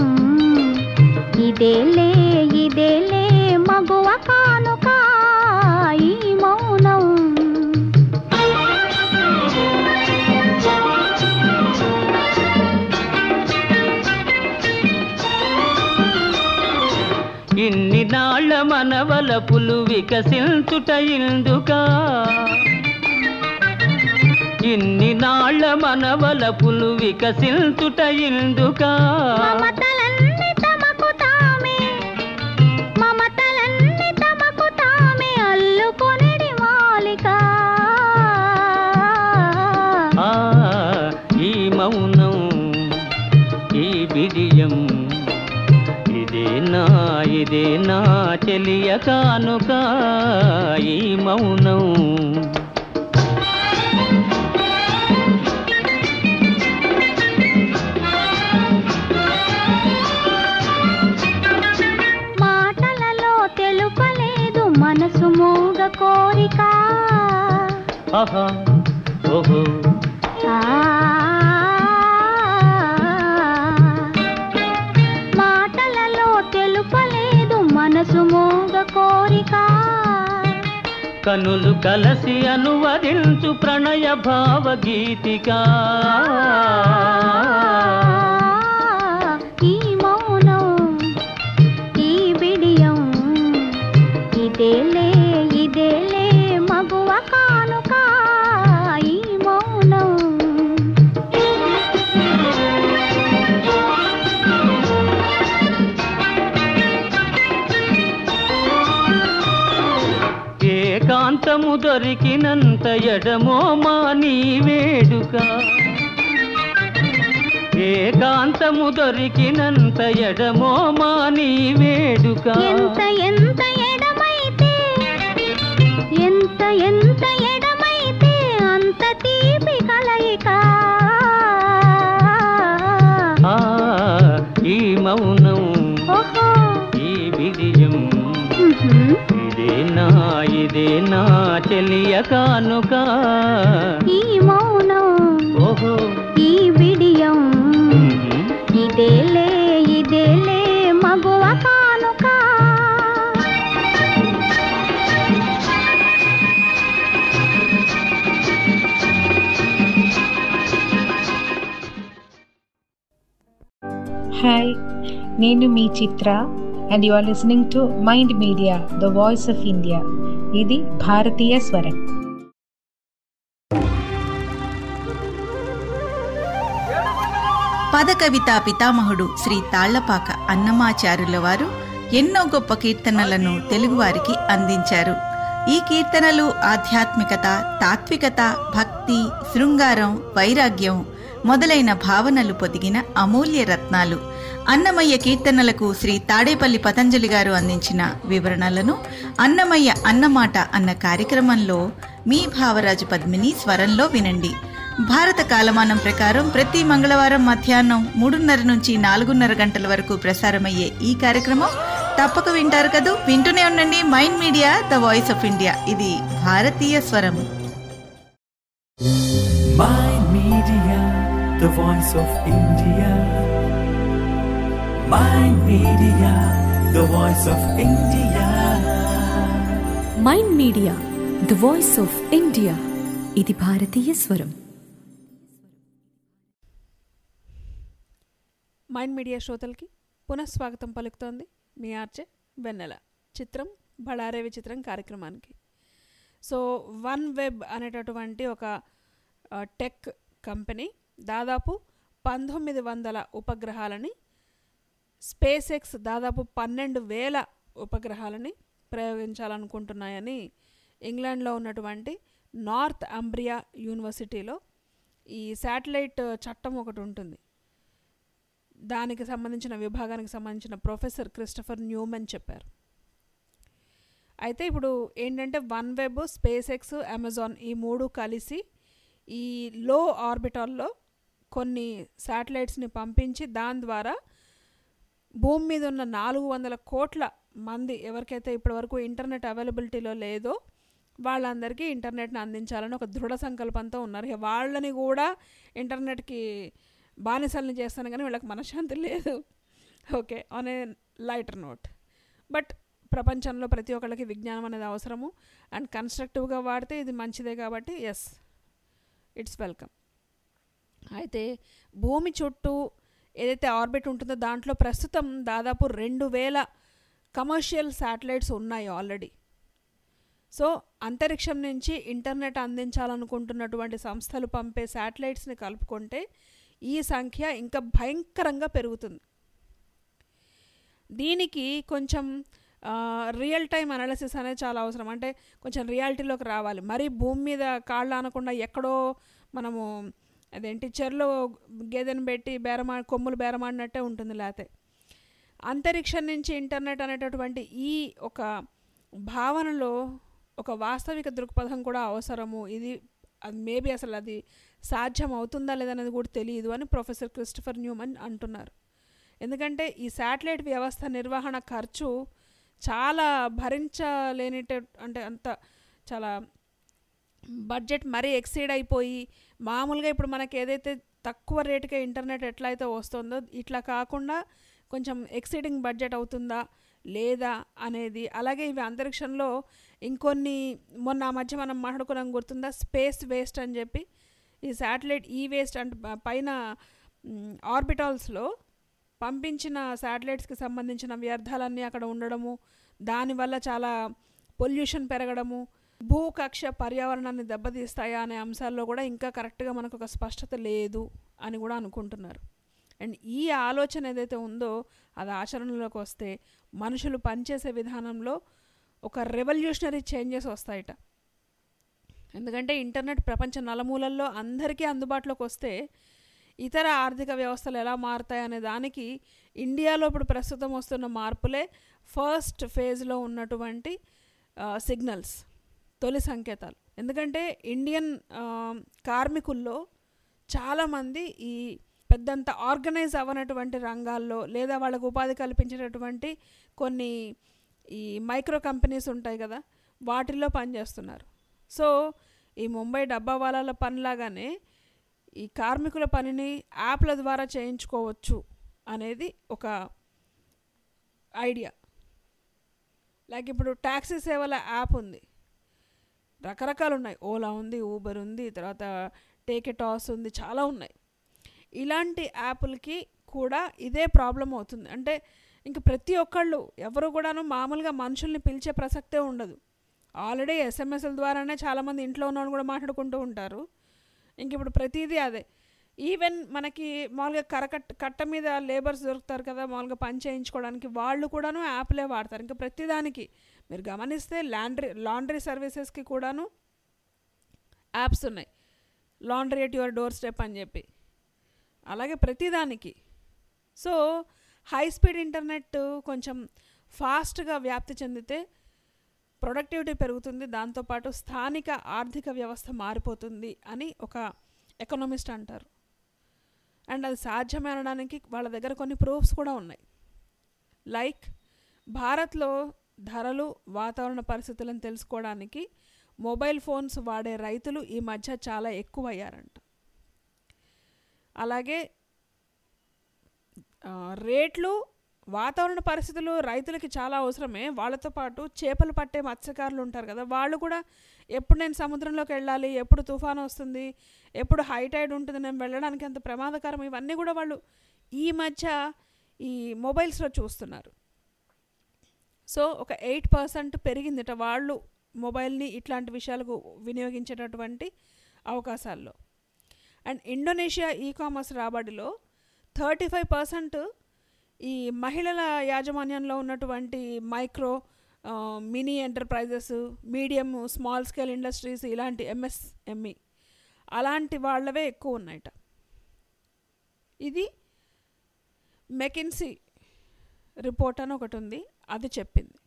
ఇదేలే ఇదేలే మగువ కానుక ఈ మౌనం ఇన్ని నాళ్ళ మనవలపులు వికసించుట ఇందుకా ఇన్ని నాళ్ళ మనవలపులు వికసించుట ఇందుకా మమతలన్నీ తమకు తామే మమతలన్నీ తమకు తామే అల్లుకొనిడి మాలిక ఆ ఈ మౌనం ఈ బిడియం ఇదేనా ఇదేనా చెలియ కానుక ఈ మౌనం మాటలలో తెలుపలేదు మనసు మూగ కోరిక ఆహా ఓహో ఆ మాటలలో తెలుపలేదు మనసు మూగ కోరిక కనులు కలసి అనువదించు ప్రణయ భావగీతిక ఈ మౌనం ఈ బిడియం ఇదేలే ఇదేలే మగువ కానుక ఈ మౌనం ఏకాంతము దొరికినంత ఎడమో మా నీ వేడుక ఏకాంతము దొరికినంత ఎడమో మా నీ వేడుక ఎంత ఎంత ఎడమైతే ఎంత ఎంత ఎడమైతే అంత తీపి కలయిక ఆ, ఈ మౌనం ఓహో ఈ విజయం ఉహుం. ఇదేనా ఇదేనా చెలియ కానుక ఈ మౌనం ఓహో ఈ బిడియం ఉహుం. ఇదేలే ఇదేలే మగువ కానుక హాయ్ నేను మీ Chitra and you are listening to mind media the voice of India ఇది భారతీయ స్వరం పదకవితా పితామహుడు శ్రీ తాళ్లపాక అన్నమాచారుల వారు ఎన్నో గొప్ప కీర్తనలను తెలుగువారికి అందించారు ఈ కీర్తనలు ఆధ్యాత్మికత తాత్వికత భక్తి శృంగారం వైరాగ్యం మొదలైన భావనలు పొదిగిన అమూల్య రత్నాలు అన్నమయ్య కీర్తనలకు శ్రీ తాడేపల్లి పతంజలి గారు అందించిన వివరణలను అన్నమయ్య అన్నమాట అన్న కార్యక్రమంలో మీ భావరాజు పద్మిని స్వరంలో వినండి భారత కాలమానం ప్రకారం ప్రతి మంగళవారం మధ్యాహ్నం మూడున్నర నుంచి నాలుగున్నర గంటల వరకు ప్రసారమయ్యే ఈ కార్యక్రమం తప్పక వింటారు కదూ వింటూనే ఉండండి Mind media the voice of India ఇది భారతీయ స్వరం Mind Media, the voice of India. Mind Media, the voice of India. Mind media the voice of India ఇది భారతీయ స్వరం మైండ్ మీడియా శ్రోతలకి పునఃస్వాగతం పలుకుతోంది మీ ఆర్జే వెన్నెల చిత్రం బళారే విచిత్రం కార్యక్రమానికి సో వన్ వెబ్ అనేటటువంటి ఒక ఆ, టెక్ కంపెనీ దాదాపు పంతొమ్మిది వందల ఉపగ్రహాలని స్పేస్ ఎక్స్ దాదాపు పన్నెండు వేల ఉపగ్రహాలని ప్రయోగించాలనుకుంటున్నాయని ఇంగ్లాండ్లో ఉన్నటువంటి నార్త్ అంబ్రియా యూనివర్సిటీలో ఈ శాటిలైట్ చట్టం ఒకటి ఉంటుంది దానికి సంబంధించిన విభాగానికి సంబంధించిన ప్రొఫెసర్ క్రిస్టఫర్ న్యూమెన్ చెప్పారు అయితే ఇప్పుడు ఏంటంటే OneWeb SpaceX Amazon ఈ మూడు కలిసి ఈ లో ఆర్బిటాల్లో కొన్ని శాటిలైట్స్ని పంపించి దాని ద్వారా భూమి మీద ఉన్న నాలుగు వందల కోట్ల మంది ఎవరికైతే ఇప్పటివరకు ఇంటర్నెట్ అవైలబిలిటీలో లేదో వాళ్ళందరికీ ఇంటర్నెట్ని అందించాలని ఒక దృఢ సంకల్పంతో ఉన్నారు ఇక వాళ్ళని కూడా ఇంటర్నెట్కి బానిసల్ని చేస్తాను కానీ వీళ్ళకి మనశ్శాంతి లేదు okay on a lighter note but ప్రపంచంలో ప్రతి ఒక్కళ్ళకి విజ్ఞానం అనేది అవసరము అండ్ కన్స్ట్రక్టివ్గా వాడితే ఇది మంచిదే కాబట్టి ఎస్ ఇట్స్ వెల్కమ్ అయితే భూమి చుట్టూ ఏదైతే ఆర్బిట్ ఉంటుందో దాంట్లో ప్రస్తుతం దాదాపు రెండు వేల కమర్షియల్ శాటిలైట్స్ ఉన్నాయి ఆల్రెడీ సో అంతరిక్షం నుంచి ఇంటర్నెట్ అందించాలనుకుంటున్నటువంటి సంస్థలు పంపే శాటిలైట్స్ని కలుపుకుంటే ఈ సంఖ్య ఇంకా భయంకరంగా పెరుగుతుంది దీనికి కొంచెం రియల్ టైం అనాలిసిస్ అనేది చాలా అవసరం అంటే కొంచెం రియాలిటీలోకి రావాలి మరి భూమి మీద కాళ్ళు అనకుండా ఎక్కడో మనము అదేంటి చెరులో గేదెని పెట్టి బేరమా కొమ్ములు బేరమాడినట్టే ఉంటుంది లేకపోతే అంతరిక్షం నుంచి ఇంటర్నెట్ అనేటటువంటి ఈ ఒక భావనలో ఒక వాస్తవిక దృక్పథం కూడా అవసరము ఇది మేబీ అసలు అది సాధ్యం అవుతుందా లేదనేది కూడా తెలియదు అని ప్రొఫెసర్ క్రిస్టఫర్ న్యూమన్ అంటున్నారు ఎందుకంటే ఈ శాటిలైట్ వ్యవస్థ నిర్వహణ ఖర్చు చాలా భరించలేనిట అంటే అంత చాలా బడ్జెట్ మరీ ఎక్సీడ్ అయిపోయి మామూలుగా ఇప్పుడు మనకి ఏదైతే తక్కువ రేటుకే ఇంటర్నెట్ ఎట్లా అయితే వస్తుందో ఇట్లా కాకుండా కొంచెం ఎక్సీడింగ్ బడ్జెట్ అవుతుందా లేదా అనేది అలాగే ఇవి అంతరిక్షంలో ఇంకొన్ని మొన్న ఆ మధ్య మనం మాట్లాడుకున్నాం గుర్తుందా స్పేస్ వేస్ట్ అని చెప్పి ఈ శాటిలైట్ ఈ వేస్ట్ అంటే పైన ఆర్బిటాల్స్లో పంపించిన శాటిలైట్స్కి సంబంధించిన వ్యర్థాలన్నీ అక్కడ ఉండడము దానివల్ల చాలా పొల్యూషన్ పెరగడము భూకక్ష పర్యావరణాన్ని దెబ్బతీస్తాయా అనే అంశాల్లో కూడా ఇంకా కరెక్ట్గా మనకు ఒక స్పష్టత లేదు అని కూడా అనుకుంటున్నారు అండ్ ఈ ఆలోచన ఏదైతే ఉందో అది ఆచరణలోకి వస్తే మనుషులు పనిచేసే విధానంలో ఒక రెవల్యూషనరీ చేంజెస్ వస్తాయట ఎందుకంటే ఇంటర్నెట్ ప్రపంచ నలుమూలల్లో అందరికీ అందుబాటులోకి వస్తే ఇతర ఆర్థిక వ్యవస్థలు ఎలా మారుతాయి అనే దానికి ఇండియాలో ఇప్పుడు ప్రస్తుతం వస్తున్న మార్పులే ఫస్ట్ ఫేజ్లో ఉన్నటువంటి సిగ్నల్స్ తొలి సంకేతాలు ఎందుకంటే ఇండియన్ కార్మికుల్లో చాలామంది ఈ పెద్దంత ఆర్గనైజ్ అవ్వనటువంటి రంగాల్లో లేదా వాళ్ళకు ఉపాధి కల్పించేటటువంటి కొన్ని ఈ మైక్రో కంపెనీస్ ఉంటాయి కదా వాటిల్లో పనిచేస్తున్నారు సో ఈ ముంబై డబ్బా వాలాల పనిలాగానే ఈ కార్మికుల పనిని యాప్ల ద్వారా చేయించుకోవచ్చు అనేది ఒక ఐడియా లైక్ ఇప్పుడు ట్యాక్సీ సేవల యాప్ ఉంది రకరకాలు ఉన్నాయి ఓలా ఉంది ఊబర్ ఉంది తర్వాత టేక్ టాస్ ఉంది చాలా ఉన్నాయి ఇలాంటి యాప్లకి కూడా ఇదే ప్రాబ్లం అవుతుంది అంటే ఇంక ప్రతి ఒక్కళ్ళు ఎవరు కూడాను మామూలుగా మనుషుల్ని పిలిచే ప్రసక్తే ఉండదు ఆల్రెడీ ఎస్ఎంఎస్ల ద్వారానే చాలామంది ఇంట్లో ఉన్న వాళ్ళు కూడా మాట్లాడుకుంటూ ఉంటారు ఇంక ఇప్పుడు ప్రతిదీ అదే ఈవెన్ మనకి మామూలుగా కరకట్ కట్ట మీద లేబర్స్ దొరుకుతారు కదా మామూలుగా పని చేయించుకోవడానికి వాళ్ళు కూడాను యాప్లే వాడతారు ఇంకా ప్రతిదానికి మీరు గమనిస్తే లాండ్రీ లాండ్రీ సర్వీసెస్కి కూడాను యాప్స్ ఉన్నాయి laundry at your door step అని చెప్పి అలాగే ప్రతిదానికి సో హై స్పీడ్ ఇంటర్నెట్ కొంచెం ఫాస్ట్గా వ్యాప్తి చెందితే ప్రొడక్టివిటీ పెరుగుతుంది దాంతోపాటు స్థానిక ఆర్థిక వ్యవస్థ మారిపోతుంది అని ఒక ఎకనామిస్ట్ అంటారు అండ్ అది సాధ్యమనడానికి వాళ్ళ దగ్గర కొన్ని ప్రూఫ్స్ కూడా ఉన్నాయి లైక్ భారత్లో ధరలు వాతావరణ పరిస్థితులను తెలుసుకోవడానికి మొబైల్ ఫోన్స్ వాడే రైతులు ఈ మధ్య చాలా ఎక్కువయ్యారంట అలాగే రేట్లు వాతావరణ పరిస్థితులు రైతులకి చాలా అవసరమే వాళ్ళతో పాటు చేపలు పట్టే మత్స్యకారులు ఉంటారు కదా వాళ్ళు కూడా ఎప్పుడు నేను సముద్రంలోకి వెళ్ళాలి ఎప్పుడు తుఫాను వస్తుంది ఎప్పుడు హై టైడ్ ఉంటుంది నేను వెళ్ళడానికి అంత ప్రమాదకరం ఇవన్నీ కూడా వాళ్ళు ఈ మధ్య ఈ మొబైల్స్లో చూస్తున్నారు సో ఒక ఎయిట్ పర్సెంట్ పెరిగిందిట వాళ్ళు మొబైల్ని ఇట్లాంటి విషయాలకు వినియోగించేటటువంటి అవకాశాల్లో అండ్ ఇండోనేషియా ఈ కామర్స్ రాబడిలో థర్టీ ఫైవ్ పర్సెంట్ ఈ మహిళల యాజమాన్యంలో ఉన్నటువంటి మైక్రో ఆ, mini enterprises medium small scale industries ఇలాంటి ఎంఎస్ఎంఈ అలాంటి వాళ్ళవే ఎక్కువ ఉన్నాయట ఇది మెకిన్సీ రిపోర్ట్ అని ఒకటి ఉంది అది చెప్పింది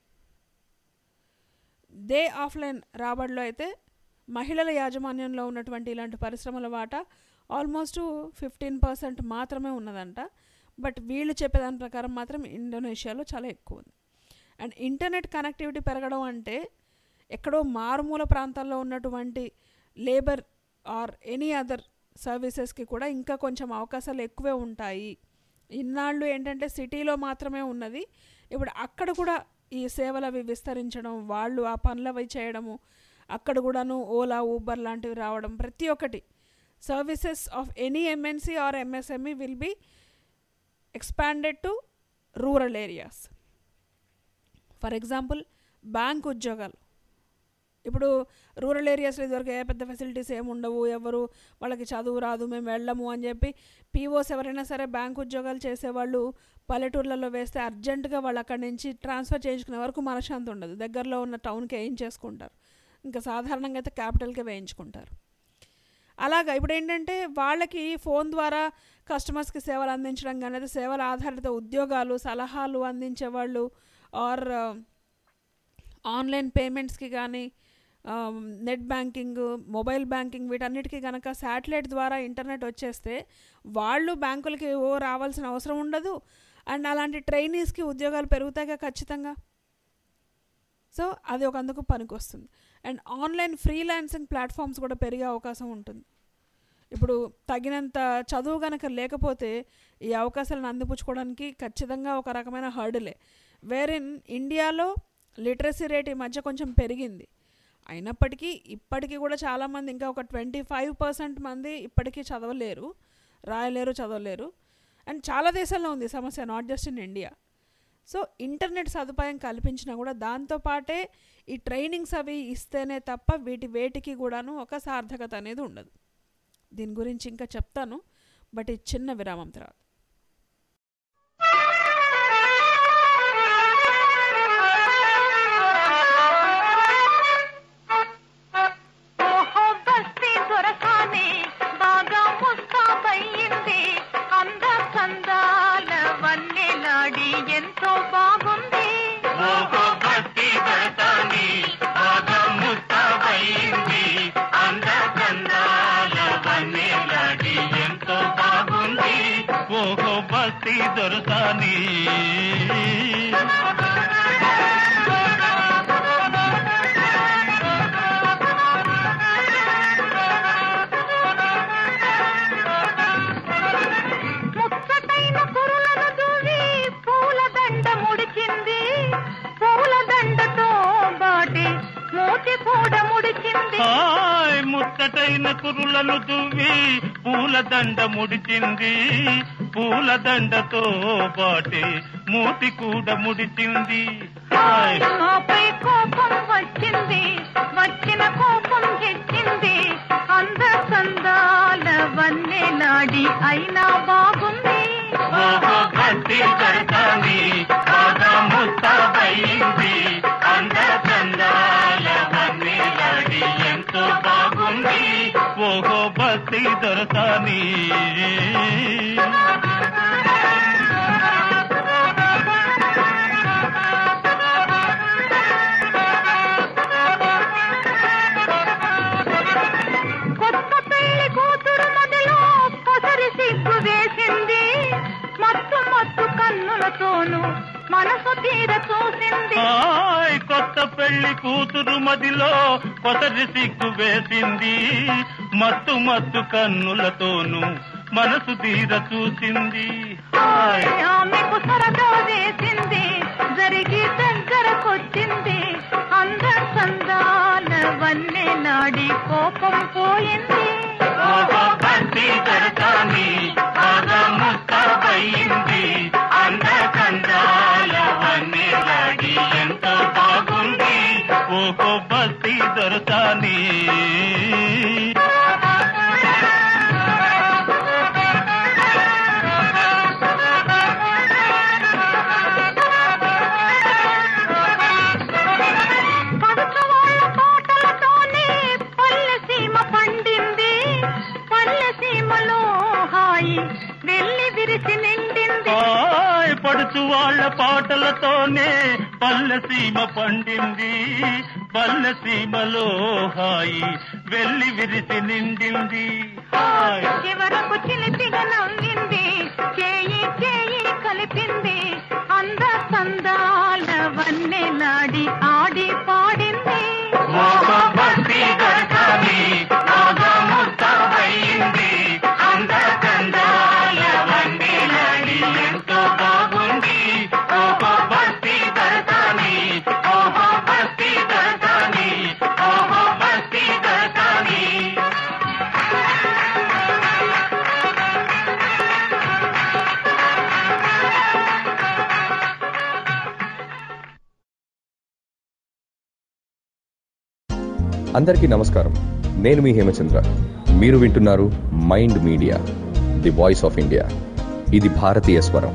దే ఆఫ్లైన్ రాబడిలో అయితే మహిళల యాజమాన్యంలో ఉన్నటువంటి ఇలాంటి పరిశ్రమల వాటా ఆల్మోస్ట్ ఫిఫ్టీన్ పర్సెంట్ మాత్రమే ఉన్నదంట బట్ వీళ్ళు చెప్పేదాని ప్రకారం మాత్రం ఇండోనేషియాలో చాలా ఎక్కువ ఉంది అండ్ ఇంటర్నెట్ కనెక్టివిటీ పెరగడం అంటే ఎక్కడో మారుమూల ప్రాంతాల్లో ఉన్నటువంటి లేబర్ ఆర్ ఎనీ అదర్ సర్వీసెస్కి కూడా ఇంకా కొంచెం అవకాశాలు ఎక్కువే ఉంటాయి ఇన్నాళ్ళు ఏంటంటే సిటీలో మాత్రమే ఉన్నది ఇప్పుడు అక్కడ కూడా ఈ సేవలు అవి విస్తరించడం వాళ్ళు ఆ పనులు అవి చేయడము అక్కడ కూడాను ఓలా ఊబర్ లాంటివి రావడం ప్రతి ఒక్కటి services of any MNC or MSME will be expanded to rural areas for example bank ఉద్యోగాలు ఇప్పుడు రూరల్ ఏరియాస్లో ఇదివరకు ఏ పెద్ద ఫెసిలిటీస్ ఏమి ఉండవు ఎవరు వాళ్ళకి చదువు రాదు మేము వెళ్ళము అని చెప్పి పీఓస్ ఎవరైనా సరే బ్యాంక్ ఉద్యోగాలు చేసేవాళ్ళు పల్లెటూర్లలో వేస్తే అర్జెంటుగా వాళ్ళు అక్కడి నుంచి ట్రాన్స్ఫర్ చేయించుకునే వరకు మనశ్శాంతి ఉండదు దగ్గరలో ఉన్న టౌన్కి వేయించేసుకుంటారు ఇంకా సాధారణంగా అయితే క్యాపిటల్కే వేయించుకుంటారు అలాగా ఇప్పుడు ఏంటంటే వాళ్ళకి ఫోన్ ద్వారా కస్టమర్స్కి సేవలు అందించడం కానీ లేదా సేవల ఆధారిత ఉద్యోగాలు సలహాలు అందించేవాళ్ళు ఆర్ ఆన్లైన్ పేమెంట్స్కి కానీ నెట్ బ్యాంకింగ్ మొబైల్ బ్యాంకింగ్ వీటన్నిటికీ కనుక శాటిలైట్ ద్వారా ఇంటర్నెట్ వచ్చేస్తే వాళ్ళు బ్యాంకులకి ఓ రావాల్సిన అవసరం ఉండదు అండ్ అలాంటి ట్రైనీస్కి ఉద్యోగాలు పెరుగుతాయిగా ఖచ్చితంగా సో అది ఒక అందుకు పనికి వస్తుంది అండ్ ఆన్లైన్ ఫ్రీలాన్సింగ్ ప్లాట్ఫామ్స్ కూడా పెరిగే అవకాశం ఉంటుంది ఇప్పుడు తగినంత చదువు కనుక లేకపోతే ఈ అవకాశాలను అందిపుచ్చుకోవడానికి ఖచ్చితంగా ఒక రకమైన హర్డులే వేరిన్ ఇండియాలో లిటరసీ రేట్ ఈ మధ్య కొంచెం పెరిగింది అయినప్పటికీ ఇప్పటికీ కూడా చాలామంది ఇంకా ఒక ట్వంటీ ఫైవ్ పర్సెంట్ మంది ఇప్పటికీ చదవలేరు రాయలేరు చదవలేరు అండ్ చాలా దేశాల్లో ఉంది ఈ సమస్య not just in India so internet సదుపాయం కల్పించినా కూడా దాంతోపాటే ఈ ట్రైనింగ్స్ అవి ఇస్తేనే తప్ప వీటి వేటికి కూడాను ఒక సార్థకత అనేది ఉండదు దీని గురించి ఇంకా చెప్తాను బట్ ఈ చిన్న విరామం తర్వాత ఓహో బస్తీ దొరకానే బాగా ముస్తాబయ్యింది అంద సందాల వన్నెలాడి ఎంతో బాగుంది ఓహో భక్తి దర్శని బాగా ముస్తాబైంది అంద కందాల వన్నెలాడి ఎంతో బాగుంది ఓహో భక్తి దొరసాని ముచ్చటైన కురులను దూవి పూల దండ ముడిచింది పూల దండతో బాటి మూతి కూడా ముడిచింది హాయ్ ముచ్చటైన కురులను దువ్వి పూలదండ ముడిచింది పూలదండతో పాటే మూతి కూడా ముడిచింది హాయ్ ఆపై కోపం వచ్చింది వచ్చిన కోపం తెచ్చింది అంద సందాల వన్నెలాడి అయినా బాగుంది ఓహో భక్తి దర్శని బాగా ముస్తాబైంది అంద చందాల వన్నెలాడి ఎంతో బాగుంది ఓహో భక్తి దొరసాని కొత్త పెళ్లి కూతురు మొదలు పొసరి సిగ్గు వేసింది మత్తు మత్తు కన్నులతోనూ మనసు తీర చూసింది హాయ్ కొత్త పెళ్లి కూతురు మదిలో కొసరి సిగ్గు వేసింది మత్తు మత్తు కన్నులతోనూ మనసు తీర చూసింది హాయ్ ఆమెకు సరదా వేసింది జరిగి దగ్గరకొచ్చింది అంద సందాల వన్నె నాడి కోపం పోయింది ఓహో భక్తి దర్శని బాగా ముస్తాబయింది అంద కందాల వన్నెలాడి ఎంతో బాగుంది ఓహో భక్తి దొరసాని ఆ వాళ్ళ పాటలతోనే పల్లెసీమ పండింది పల్లెసీమలో హాయి వెళ్ళి విరిసి నిండింది హాయ్ చివరకు చిలిపిగా నవ్వింది చేయి చేయి కలిపింది అంద సందాల వన్నెలాడి ఆడి పాడింది మోగ భక్తి దొరకాలి మోగ ముస్తాబయింది అంద కందాల వండిలాడి ఎంతో బాగుంది ఓహో భక్తి దొరకాలి ఓహో భక్తి దొరకాలి ఓహో భక్తి దొరకాలి అందరికీ నమస్కారం నేను మీ హేమచంద్ర మీరు వింటున్నారు mind media the voice of India ఇది భారతీయ స్వరం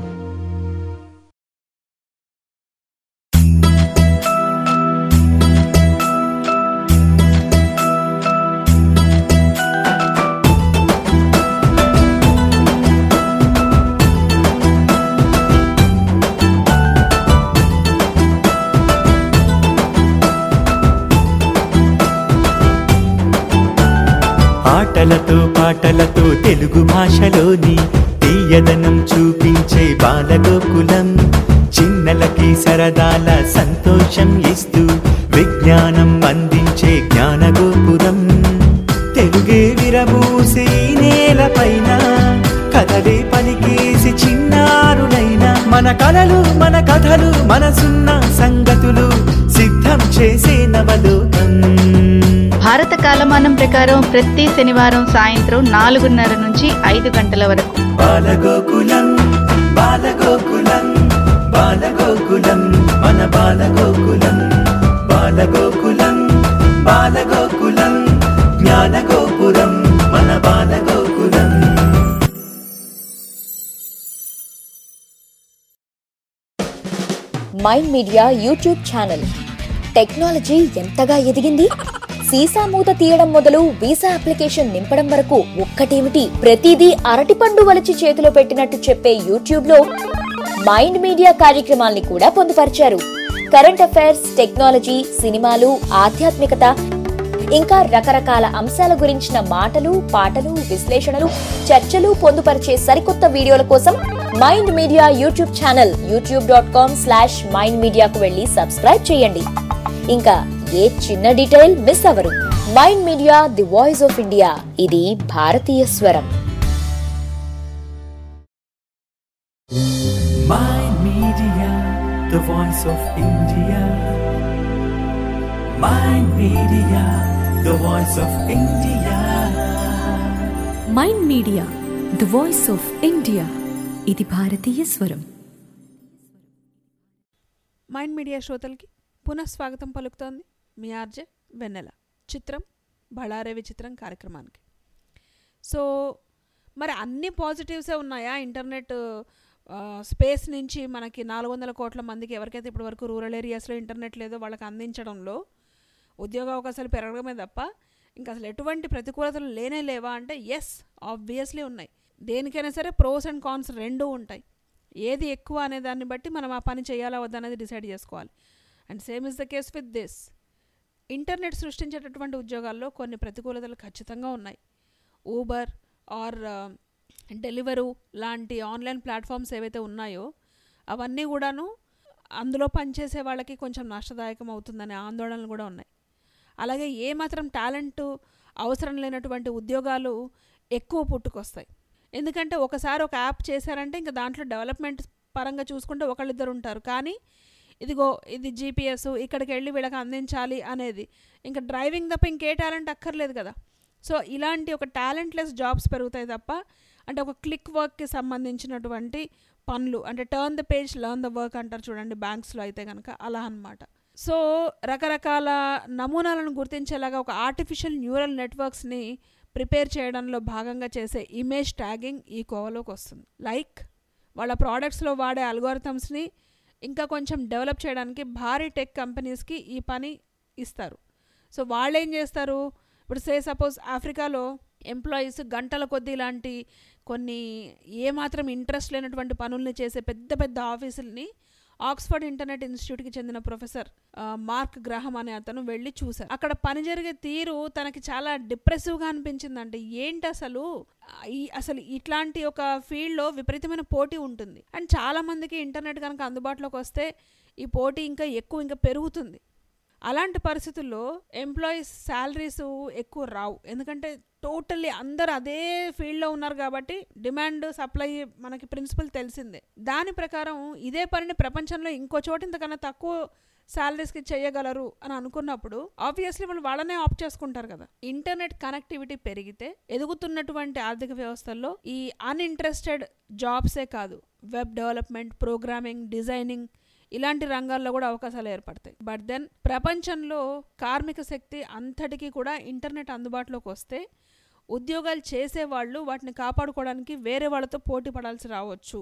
ఆటలతో పాటలతో తెలుగు భాషలోని తీయదనం చూపించే బాలగోకులం చిన్నలకి సరదాల సంతోషం ఇస్తూ విజ్ఞానం అందించే జ్ఞానగోపురం తెలుగే విరబూసే ఈ నేలపైన కథలే పలికేసి చిన్నారులైన మన కలలు మన కథలు మనసున్న సంగతులు సిద్ధం చేసే నవలోకం భారత కాలమానం ప్రకారం ప్రతి శనివారం సాయంత్రం నాలుగున్నర నుంచి ఐదు గంటల వరకు బాలగోకులం బాలగోకులం బాలగోకులం మన బాలగోకులం బాలగోకులం బాలగోకులం జ్ఞానగోపురం మన Balagokulam Mind Media YouTube channel technology ఎంతగా ఎదిగింది సీసా మూత తీయడం మొదలు వీసా అప్లికేషన్ నింపడం వరకు ఒక్కటేమిటి ప్రతిదీ అరటిపండు వలిచి చేతిలో పెట్టినట్టు చెప్పే యూట్యూబ్ లో మైండ్ మీడియా కార్యక్రమాల్ని కూడా పొందుపరిచారు కరెంట్ అఫైర్స్ టెక్నాలజీ సినిమాలు ఆధ్యాత్మికత ఇంకా రకరకాల అంశాల గురించిన మాటలు పాటలు విశ్లేషణలు చర్చలు పొందుపరిచే సరికొత్త వీడియోల కోసం Mind Media YouTube channel YouTube dot com slash Mind మీడియాకు వెళ్ళి సబ్స్క్రైబ్ చేయండి ఇంకా ఏ చిన్న డీటెయిల్ మిస్ అవ్వరు Mind media the voice of India ఇది భారతీయ స్వరం Mind Media, the voice of India. Mind Media, the voice of India. Mind media the voice of India ఇది భారతీయ స్వరం మైండ్ మీడియా శ్రోతలకి పునఃస్వాగతం పలుకుతోంది మీ ఆర్జే వెన్నెల చిత్రం బళారే విచిత్రం కార్యక్రమానికి సో మరి అన్ని పాజిటివ్సే ఉన్నాయా ఇంటర్నెట్ ఆ, స్పేస్ నుంచి మనకి నాలుగు వందల కోట్ల మందికి ఎవరికైతే ఇప్పటి వరకు రూరల్ ఏరియాస్లో ఇంటర్నెట్ లేదో వాళ్ళకి అందించడంలో ఉద్యోగ అవకాశాలు పెరగడమే తప్ప ఇంకా అసలు ఎటువంటి ప్రతికూలతలు లేనే లేవా అంటే ఎస్ ఆబ్వియస్లీ ఉన్నాయి దేనికైనా సరే ప్రోస్ అండ్ కాన్స్ రెండూ ఉంటాయి ఏది ఎక్కువ అనే దాన్ని బట్టి మనం ఆ పని చేయాలా వద్దా అనేది డిసైడ్ చేసుకోవాలి and same is the case with this internet సృష్టించేటటువంటి ఉద్యోగాల్లో కొన్ని ప్రతికూలతలు ఖచ్చితంగా ఉన్నాయి ఊబర్ ఆర్ డెలివరు లాంటి ఆన్లైన్ ప్లాట్ఫామ్స్ ఏవైతే ఉన్నాయో అవన్నీ కూడాను అందులో పనిచేసే వాళ్ళకి కొంచెం నష్టదాయకం అవుతుందనే ఆందోళనలు కూడా ఉన్నాయి అలాగే ఏ మాత్రం టాలెంట్ అవసరం లేనటువంటి ఉద్యోగాలు ఎక్కువ పుట్టుకొస్తాయి ఎందుకంటే ఒకసారి ఒక యాప్ చేశారంటే ఇంకా దాంట్లో డెవలప్మెంట్ పరంగా చూసుకుంటే ఒకళ్ళిద్దరు ఉంటారు కానీ ఇదిగో ఇది జీపీఎస్ ఇక్కడికి వెళ్ళి వీళ్ళకి అందించాలి అనేది ఇంకా డ్రైవింగ్ తప్ప ఇంకే టాలెంట్ అక్కర్లేదు కదా సో ఇలాంటి ఒక టాలెంట్లెస్ జాబ్స్ పెరుగుతాయి తప్ప అంటే ఒక క్లిక్ వర్క్కి సంబంధించినటువంటి పనులు అంటే turn the page learn the work అంటారు చూడండి బ్యాంక్స్లో అయితే కనుక అలా అన్నమాట సో రకరకాల నమూనాలను గుర్తించేలాగా ఒక ఆర్టిఫిషియల్ న్యూరల్ నెట్వర్క్స్ని ప్రిపేర్ చేయడంలో భాగంగా చేసే ఇమేజ్ ట్యాగింగ్ ఈ కోవలోకి వస్తుంది లైక్ వాళ్ళ ప్రోడక్ట్స్లో వాడే అల్గోరిథమ్స్ని ఇంకా కొంచెం డెవలప్ చేయడానికి భారీ టెక్ కంపెనీస్కి ఈ పని ఇస్తారు సో వాళ్ళు ఏం చేస్తారు ఇప్పుడు సే సపోజ్ ఆఫ్రికాలో ఎంప్లాయీస్ గంటల కొద్దీ ఇలాంటి కొన్ని ఏమాత్రం ఇంట్రెస్ట్ లేనటువంటి పనుల్ని చేసే పెద్ద పెద్ద ఆఫీసుల్ని ఆక్స్ఫర్డ్ ఇంటర్నెట్ ఇన్స్టిట్యూట్కి చెందిన ప్రొఫెసర్ ఆ, మార్క్ గ్రహం అనే అతను వెళ్ళి చూశారు అక్కడ పని జరిగే తీరు తనకి చాలా డిప్రెసివ్గా అనిపించిందంటే ఏంటి అసలు ఆ, ఈ అసలు ఇట్లాంటి ఒక ఫీల్డ్లో విపరీతమైన పోటీ ఉంటుంది అండ్ చాలా మందికి ఇంటర్నెట్ కనుక అందుబాటులోకి వస్తే ఈ పోటీ ఇంకా ఎక్కువ ఇంకా పెరుగుతుంది అలాంటి పరిస్థితుల్లో ఎంప్లాయీస్ శాలరీస్ ఎక్కువ రావు ఎందుకంటే టోటల్లీ అందరు అదే ఫీల్డ్లో ఉన్నారు కాబట్టి డిమాండ్ సప్లై మనకి ప్రిన్సిపల్ తెలిసిందే దాని ప్రకారం ఇదే పనిని ప్రపంచంలో ఇంకో చోట ఇంతకన్నా తక్కువ శాలరీస్కి చేయగలరు అని అనుకున్నప్పుడు ఆబ్వియస్లీ వాళ్ళు వాళ్ళనే ఆప్ చేసుకుంటారు కదా ఇంటర్నెట్ కనెక్టివిటీ పెరిగితే ఎదుగుతున్నటువంటి ఆర్థిక వ్యవస్థల్లో ఈ అన్ఇంట్రెస్టెడ్ జాబ్సే కాదు వెబ్ డెవలప్మెంట్ ప్రోగ్రామింగ్ డిజైనింగ్ ఇలాంటి రంగాల్లో కూడా అవకాశాలు ఏర్పడతాయి బట్ దెన్ ప్రపంచంలో కార్మిక శక్తి అంతటికీ కూడా ఇంటర్నెట్ అందుబాటులోకి వస్తే ఉద్యోగాలు చేసేవాళ్ళు వాటిని కాపాడుకోవడానికి వేరే వాళ్ళతో పోటీ పడాల్సి రావచ్చు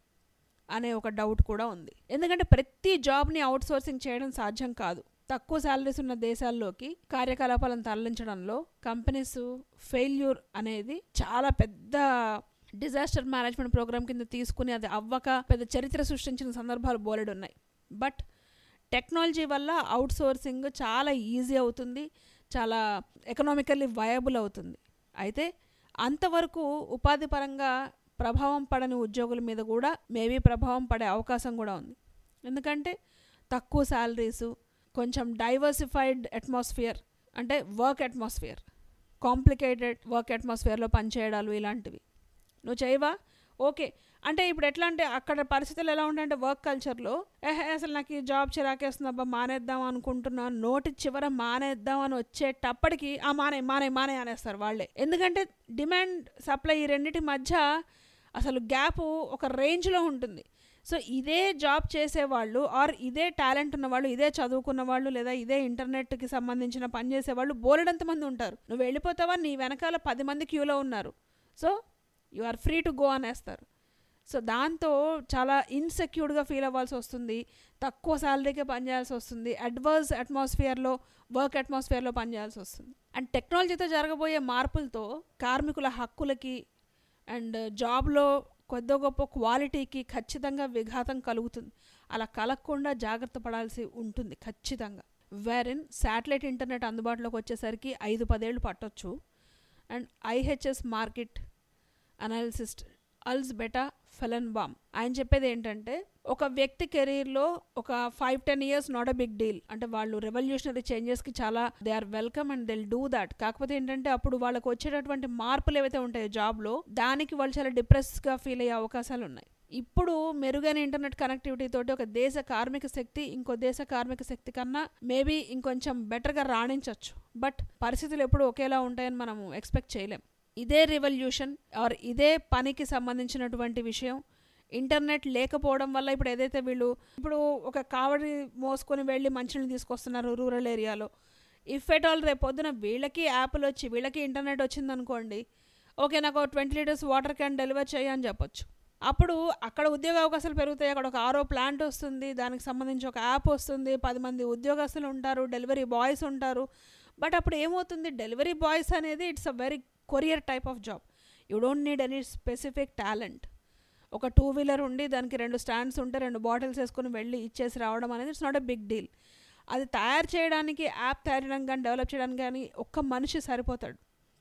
అనే ఒక డౌట్ కూడా ఉంది ఎందుకంటే ప్రతి జాబ్ని అవుట్సోర్సింగ్ చేయడం సాధ్యం కాదు తక్కువ శాలరీస్ ఉన్న దేశాల్లోకి కార్యకలాపాలను తరలించడంలో కంపెనీస్ ఫెయిల్యూర్ అనేది చాలా పెద్ద డిజాస్టర్ మేనేజ్మెంట్ ప్రోగ్రామ్ కింద తీసుకుని అది అవ్వక పెద్ద చరిత్ర సృష్టించిన సందర్భాలు బోలెడు ఉన్నాయి బట్ టెక్నాలజీ వల్ల అవుట్సోర్సింగ్ చాలా ఈజీ అవుతుంది చాలా ఎకనామికల్లీ వయబుల్ అవుతుంది అయితే అంతవరకు ఉపాధి పరంగా ప్రభావం పడని ఉద్యోగుల మీద కూడా మేబీ ప్రభావం పడే అవకాశం కూడా ఉంది ఎందుకంటే తక్కువ శాలరీసు కొంచెం డైవర్సిఫైడ్ అట్మాస్ఫియర్ అంటే వర్క్ అట్మాస్ఫియర్ కాంప్లికేటెడ్ వర్క్ అట్మాస్ఫియర్లో పనిచేయడాలు ఇలాంటివి నువ్వు చేయవా ఓకే అంటే ఇప్పుడు ఎట్లా అంటే అక్కడ పరిస్థితులు ఎలా ఉంటాయంటే వర్క్ కల్చర్లో ఏహే అసలు నాకు ఈ జాబ్ చిరాకేస్తుంది అబ్బా మానేద్దాం అనుకుంటున్నాను నోటి చివర మానేద్దాం అని వచ్చేటప్పటికి ఆ మానే మానే మానే అనేస్తారు వాళ్ళే ఎందుకంటే డిమాండ్ సప్లై ఈ రెండింటి మధ్య అసలు గ్యాప్ ఒక రేంజ్లో ఉంటుంది సో ఇదే జాబ్ చేసేవాళ్ళు ఆర్ ఇదే టాలెంట్ ఉన్నవాళ్ళు ఇదే చదువుకున్న వాళ్ళు లేదా ఇదే ఇంటర్నెట్కి సంబంధించిన పని చేసేవాళ్ళు బోలెడంత మంది ఉంటారు నువ్వు వెళ్ళిపోతావా నీ వెనకాల పది మంది క్యూలో ఉన్నారు so you are free to go అనేస్తారు సో దాంతో చాలా ఇన్సెక్యూర్డ్గా ఫీల్ అవ్వాల్సి వస్తుంది తక్కువ శాలరీకే పనిచేయాల్సి వస్తుంది అడ్వర్స్ అట్మాస్ఫియర్లో వర్క్ అట్మాస్ఫియర్లో పనిచేయాల్సి వస్తుంది అండ్ టెక్నాలజీతో జరగబోయే మార్పులతో కార్మికుల హక్కులకి అండ్ జాబ్లో కొద్ది గొప్ప క్వాలిటీకి ఖచ్చితంగా విఘాతం కలుగుతుంది అలా కలగకుండా జాగ్రత్త పడాల్సి ఉంటుంది ఖచ్చితంగా వేరిన్ శాటిలైట్ ఇంటర్నెట్ అందుబాటులోకి వచ్చేసరికి ఐదు పదేళ్ళు పట్టొచ్చు అండ్ ఐహెచ్ఎస్ మార్కెట్ అనాలిసిస్ట్ అల్స్ బెటా ఫెలన్ బామ్ ఆయన చెప్పేది ఏంటంటే ఒక వ్యక్తి కెరీర్లో ఒక five ten years not a big deal అంటే వాళ్ళు రెవల్యూషనరీ చేంజెస్కి చాలా they are welcome and they'll do that కాకపోతే ఏంటంటే అప్పుడు వాళ్ళకి వచ్చేటటువంటి మార్పులు ఏవైతే ఉంటాయో జాబ్లో దానికి వాళ్ళు చాలా డిప్రెస్గా ఫీల్ అయ్యే అవకాశాలు ఉన్నాయి ఇప్పుడు మెరుగైన ఇంటర్నెట్ కనెక్టివిటీ తోటి ఒక దేశ కార్మిక శక్తి ఇంకో దేశ కార్మిక శక్తి కన్నా మేబీ ఇంకొంచెం బెటర్గా రాణించవచ్చు బట్ పరిస్థితులు ఎప్పుడు ఒకేలా ఉంటాయని మనము ఎక్స్పెక్ట్ చేయలేం ఇదే రివల్యూషన్ ఆర్ ఇదే పనికి సంబంధించినటువంటి విషయం ఇంటర్నెట్ లేకపోవడం వల్ల ఇప్పుడు ఏదైతే వీళ్ళు ఇప్పుడు ఒక కావడి మోసుకొని వెళ్ళి మంచినీళ్ళు తీసుకొస్తున్నారు రూరల్ ఏరియాలో ఇఫ్ ఎట్ ఆల్ రేపు పొద్దున వీళ్ళకి యాప్లు వచ్చి వీళ్ళకి ఇంటర్నెట్ వచ్చిందనుకోండి ఓకే నాకు twenty litres water can deliver చేయ అని చెప్పొచ్చు అప్పుడు అక్కడ ఉద్యోగ అవకాశాలు పెరుగుతాయి అక్కడ ఒక ఆరో ప్లాంట్ వస్తుంది దానికి సంబంధించి ఒక యాప్ వస్తుంది పది మంది ఉద్యోగస్తులు ఉంటారు డెలివరీ బాయ్స్ ఉంటారు బట్ అప్పుడు ఏమవుతుంది డెలివరీ బాయ్స్ అనేది it's a very courier type of job you don't need any specific talent ఒక టూ వీలర్ ఉండి దానికి రెండు స్టాండ్స్ ఉంటే రెండు బాటిల్స్ వేసుకుని వెళ్ళి ఇచ్చేసి రావడం అనేది it's not a big deal అది తయారు చేయడానికి యాప్ తయారు చేయడానికి కానీ డెవలప్ చేయడానికి కానీ ఒక్క మనిషి సరిపోతాడు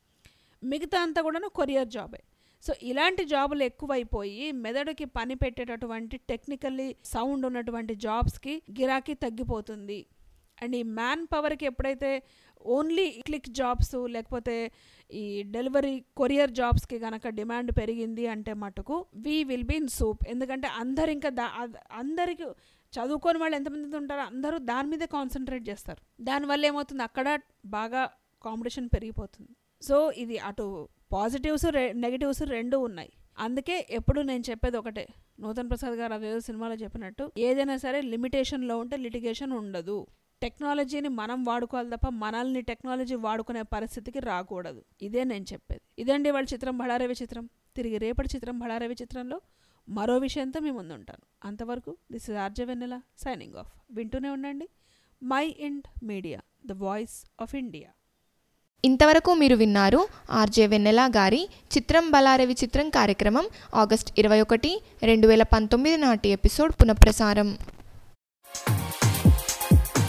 మిగతా అంతా కూడా కొరియర్ జాబే సో ఇలాంటి జాబులు ఎక్కువైపోయి మెదడుకి పని పెట్టేటటువంటి టెక్నికల్లీ సౌండ్ ఉన్నటువంటి జాబ్స్కి గిరాకీ తగ్గిపోతుంది అండ్ ఈ మ్యాన్ పవర్కి ఎప్పుడైతే ఓన్లీ క్లిక్ జాబ్స్ లేకపోతే ఈ డెలివరీ కొరియర్ జాబ్స్కి కనుక డిమాండ్ పెరిగింది అంటే మటుకు we will be in soup ఎందుకంటే అందరు ఇంకా దా అందరికి చదువుకొని వాళ్ళు ఎంతమంది ఉంటారో అందరూ దాని మీదే కాన్సన్ట్రేట్ చేస్తారు దానివల్ల ఏమవుతుంది అక్కడ బాగా కాంపిటీషన్ పెరిగిపోతుంది సో ఇది అటు పాజిటివ్స్ రె నెగిటివ్స్ రెండు ఉన్నాయి అందుకే ఎప్పుడు నేను చెప్పేది ఒకటే నూతన్ ప్రసాద్ గారు అదేదో సినిమాలో చెప్పినట్టు ఏదైనా సరే లిమిటేషన్లో ఉంటే లిటిగేషన్ ఉండదు టెక్నాలజీని మనం వాడుకోవాలి తప్ప మనల్ని టెక్నాలజీ వాడుకునే పరిస్థితికి రాకూడదు ఇదే నేను చెప్పేది ఇదండి వాళ్ళ చిత్రం బళారవి చిత్రం తిరిగి రేపటి చిత్రం బళారవి చిత్రంలో మరో విషయంతో మీ ముందు ఉంటాను అంతవరకు this is RJ Vennela signing off వింటూనే ఉండండి Mind Media the voice of India ఇంతవరకు మీరు విన్నారు ఆర్జే వెన్నెల గారి చిత్రం బలారవి చిత్రం కార్యక్రమం ఆగస్ట్ ఇరవై ఒకటి రెండు వేల పంతొమ్మిది నాటి ఎపిసోడ్ పునఃప్రసారం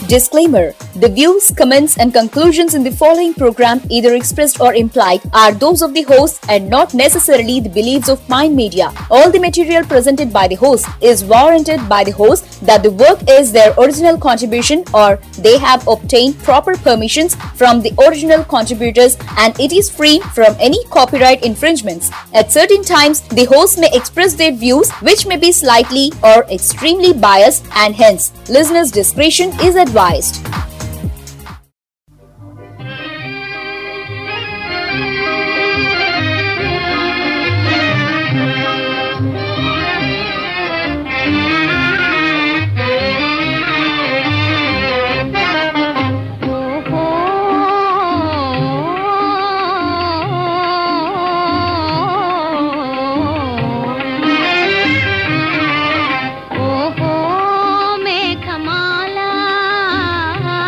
Disclaimer The views, comments, and conclusions in the following program, either expressed or implied, are those of the host and not necessarily the beliefs of Mind Media. All the material presented by the host is warranted by the host that the work is their original contribution or they have obtained proper permissions from the original contributors and it is free from any copyright infringements. At certain times, the host may express their views which may be slightly or extremely biased and hence listeners' discretion is advised. ఓహో మేఘమాల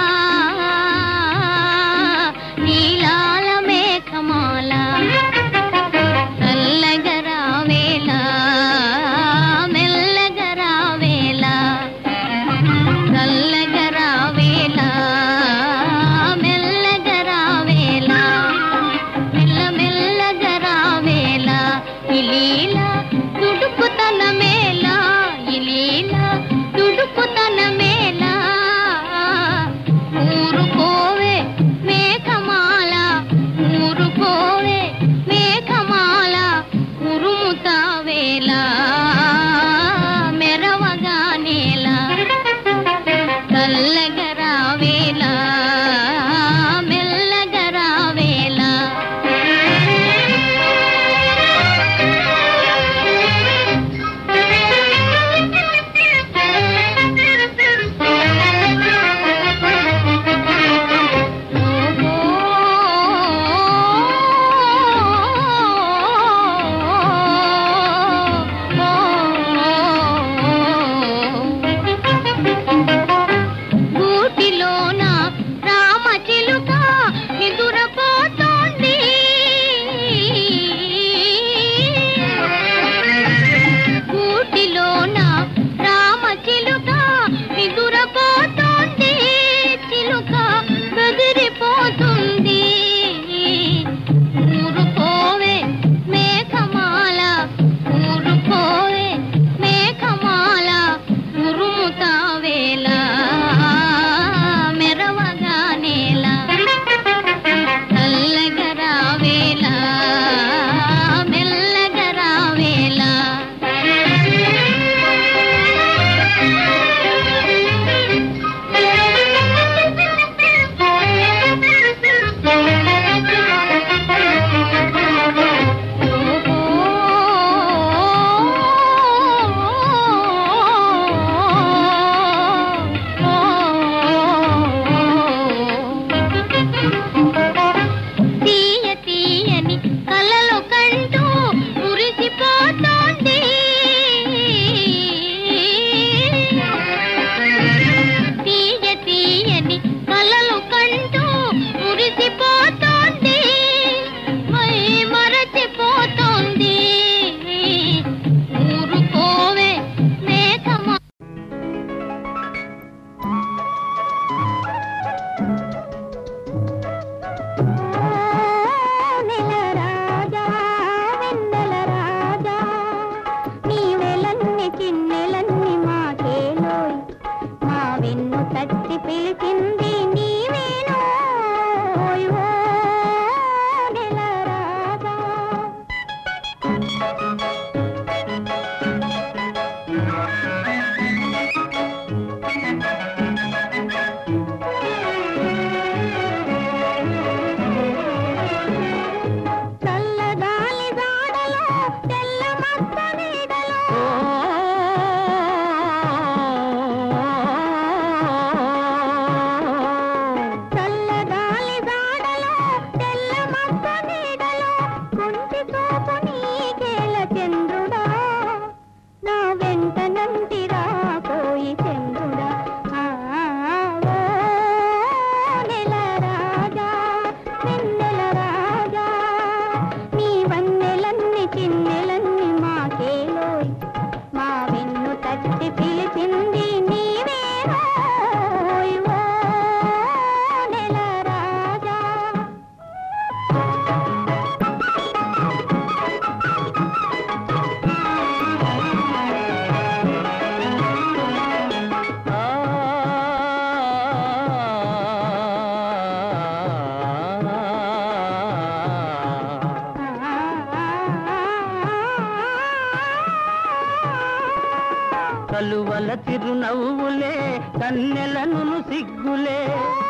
కలువల చిరునవ్వులే కన్నెలను సిగ్గులే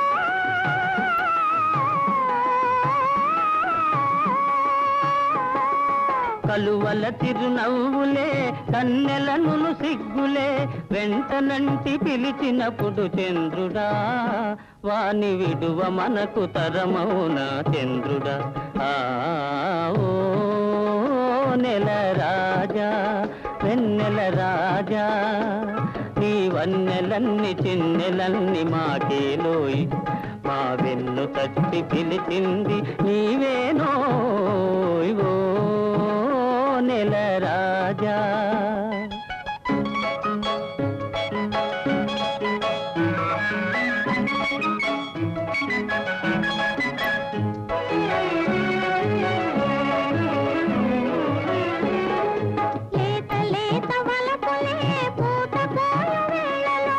కలువల చిరునవ్వులే కన్నెలను సిగ్గులే వెంటనంటి పిలిచినప్పుడు చంద్రుడా వాని విడువ మనకు తరమౌన చంద్రుడా ఆ ఓ నెల రాజా వెన్నెల రాజా నీ వన్నెలన్ని చిన్నెలన్ని మాకేలోయ్ మా వెన్ను తట్టి పిలిచింది నీవేనోయ్ ఓ నెల రాజా లేత లేత వలపులే పూత పోయు వేళలో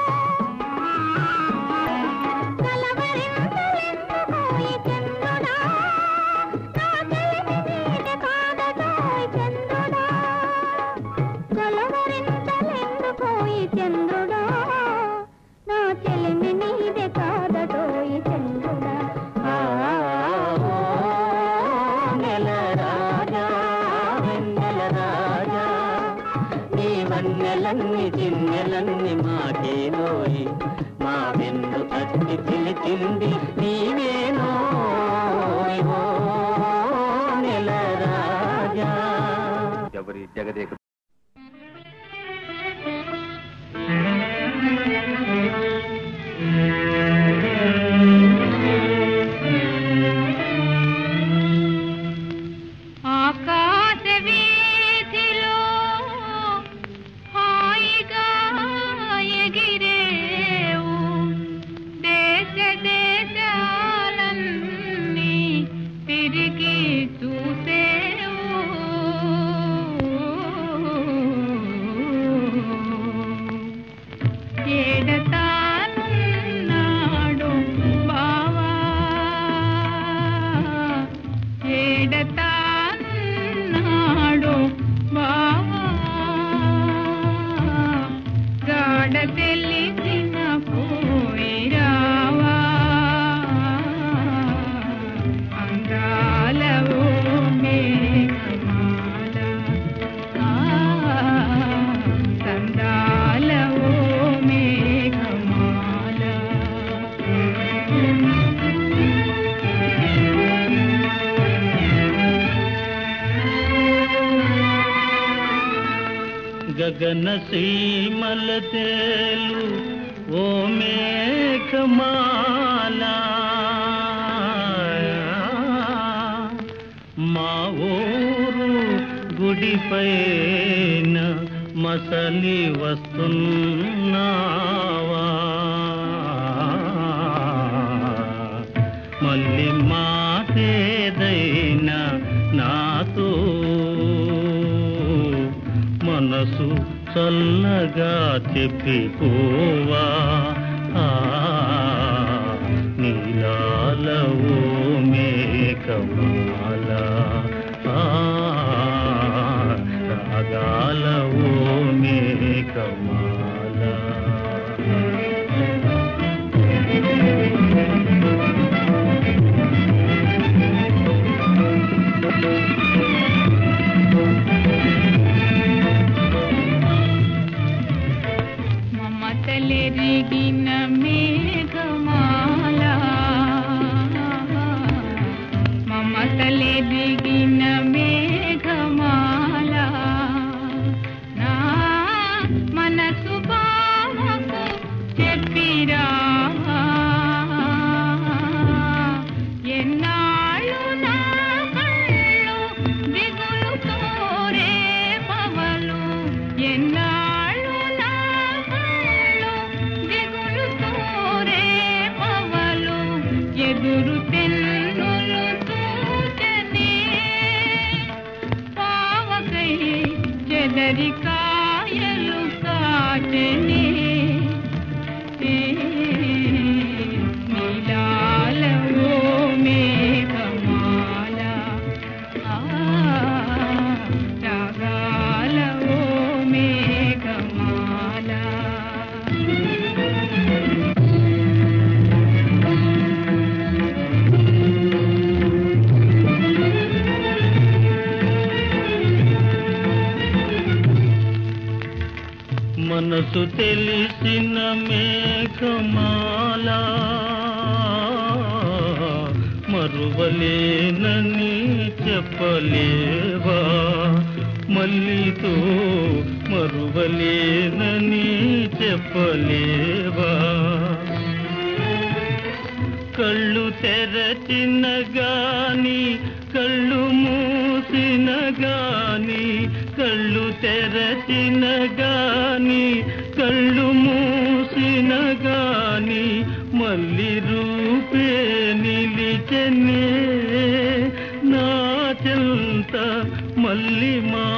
కలవరింతలెందుకోయి చంద్రుడా నా చెలిమి నీటి కాదటోయ్ చంద్రుడా కలవరింతలెందుకోయి చంద్రుడా నా చెలిమి నీదే కాదటోయ్ చంద్రుడా ఆ ఓ నెల రాజా వెన్నెల రాజా నీ వన్నెలన్ని చిన్నెలన్ని మాకేలోయి మా వెన్ను తట్టి పిలిచింది నీవేనోయ్ ఓ నెల రాజా ఎవరి జగదేక ఆకాశ వీధిలో హాయిగా ఎగిరేవు దేశ దేశాలన్నీ తిరిగి చూసేవు ఏడతానున్నాడు బావా ఏడతానున్నాడు బావా గాఢ తెలిసిన పోయిరావా అందాలవో మేఘమాల ఆ, సందాలవో మేఘమాల గగన సీమల తేలు ఓ మేఘమాలా మా ఊరు గుడిపైన మసలి వస్తున్నావా మళ్ళీ మాటేదైనా నాతో మనసు చల్లగా చెప్పిపోవా ఆ, నీలాలవో మేఘమాల ఆ, రాగాలవో మేఘమాల మమతలెరిగిన మేఘమాల మమతలెరిగిన మేఘమాల నా మనసు బావకు చెప్పిరా ఎన్నాళ్ళు నా కళ్ళు దిగులుతో రేపవలు ఎన్నాళ్ళు నా కళ్ళు దిగులుతో రేపవలు ఎదురు తెన్నులు తూచనే పావకై చెదరి కాయలు కాచనే నీలాలవో మేఘమాల ఆ, రాగాలవో మేఘమాల మనసు తెలిసిన మేఘమాల మరువలేనని చెప్పలేవా మల్లితో మరువలేనని చెప్పలేవా కళ్ళు తెరచిన గాని కళ్ళు మూసిన గాని కళ్ళు తెరచిన గాని కళ్ళు మూసిన గాని మళ్ళీ రూపే నిలిచనే నా చెంత మళ్ళీ మా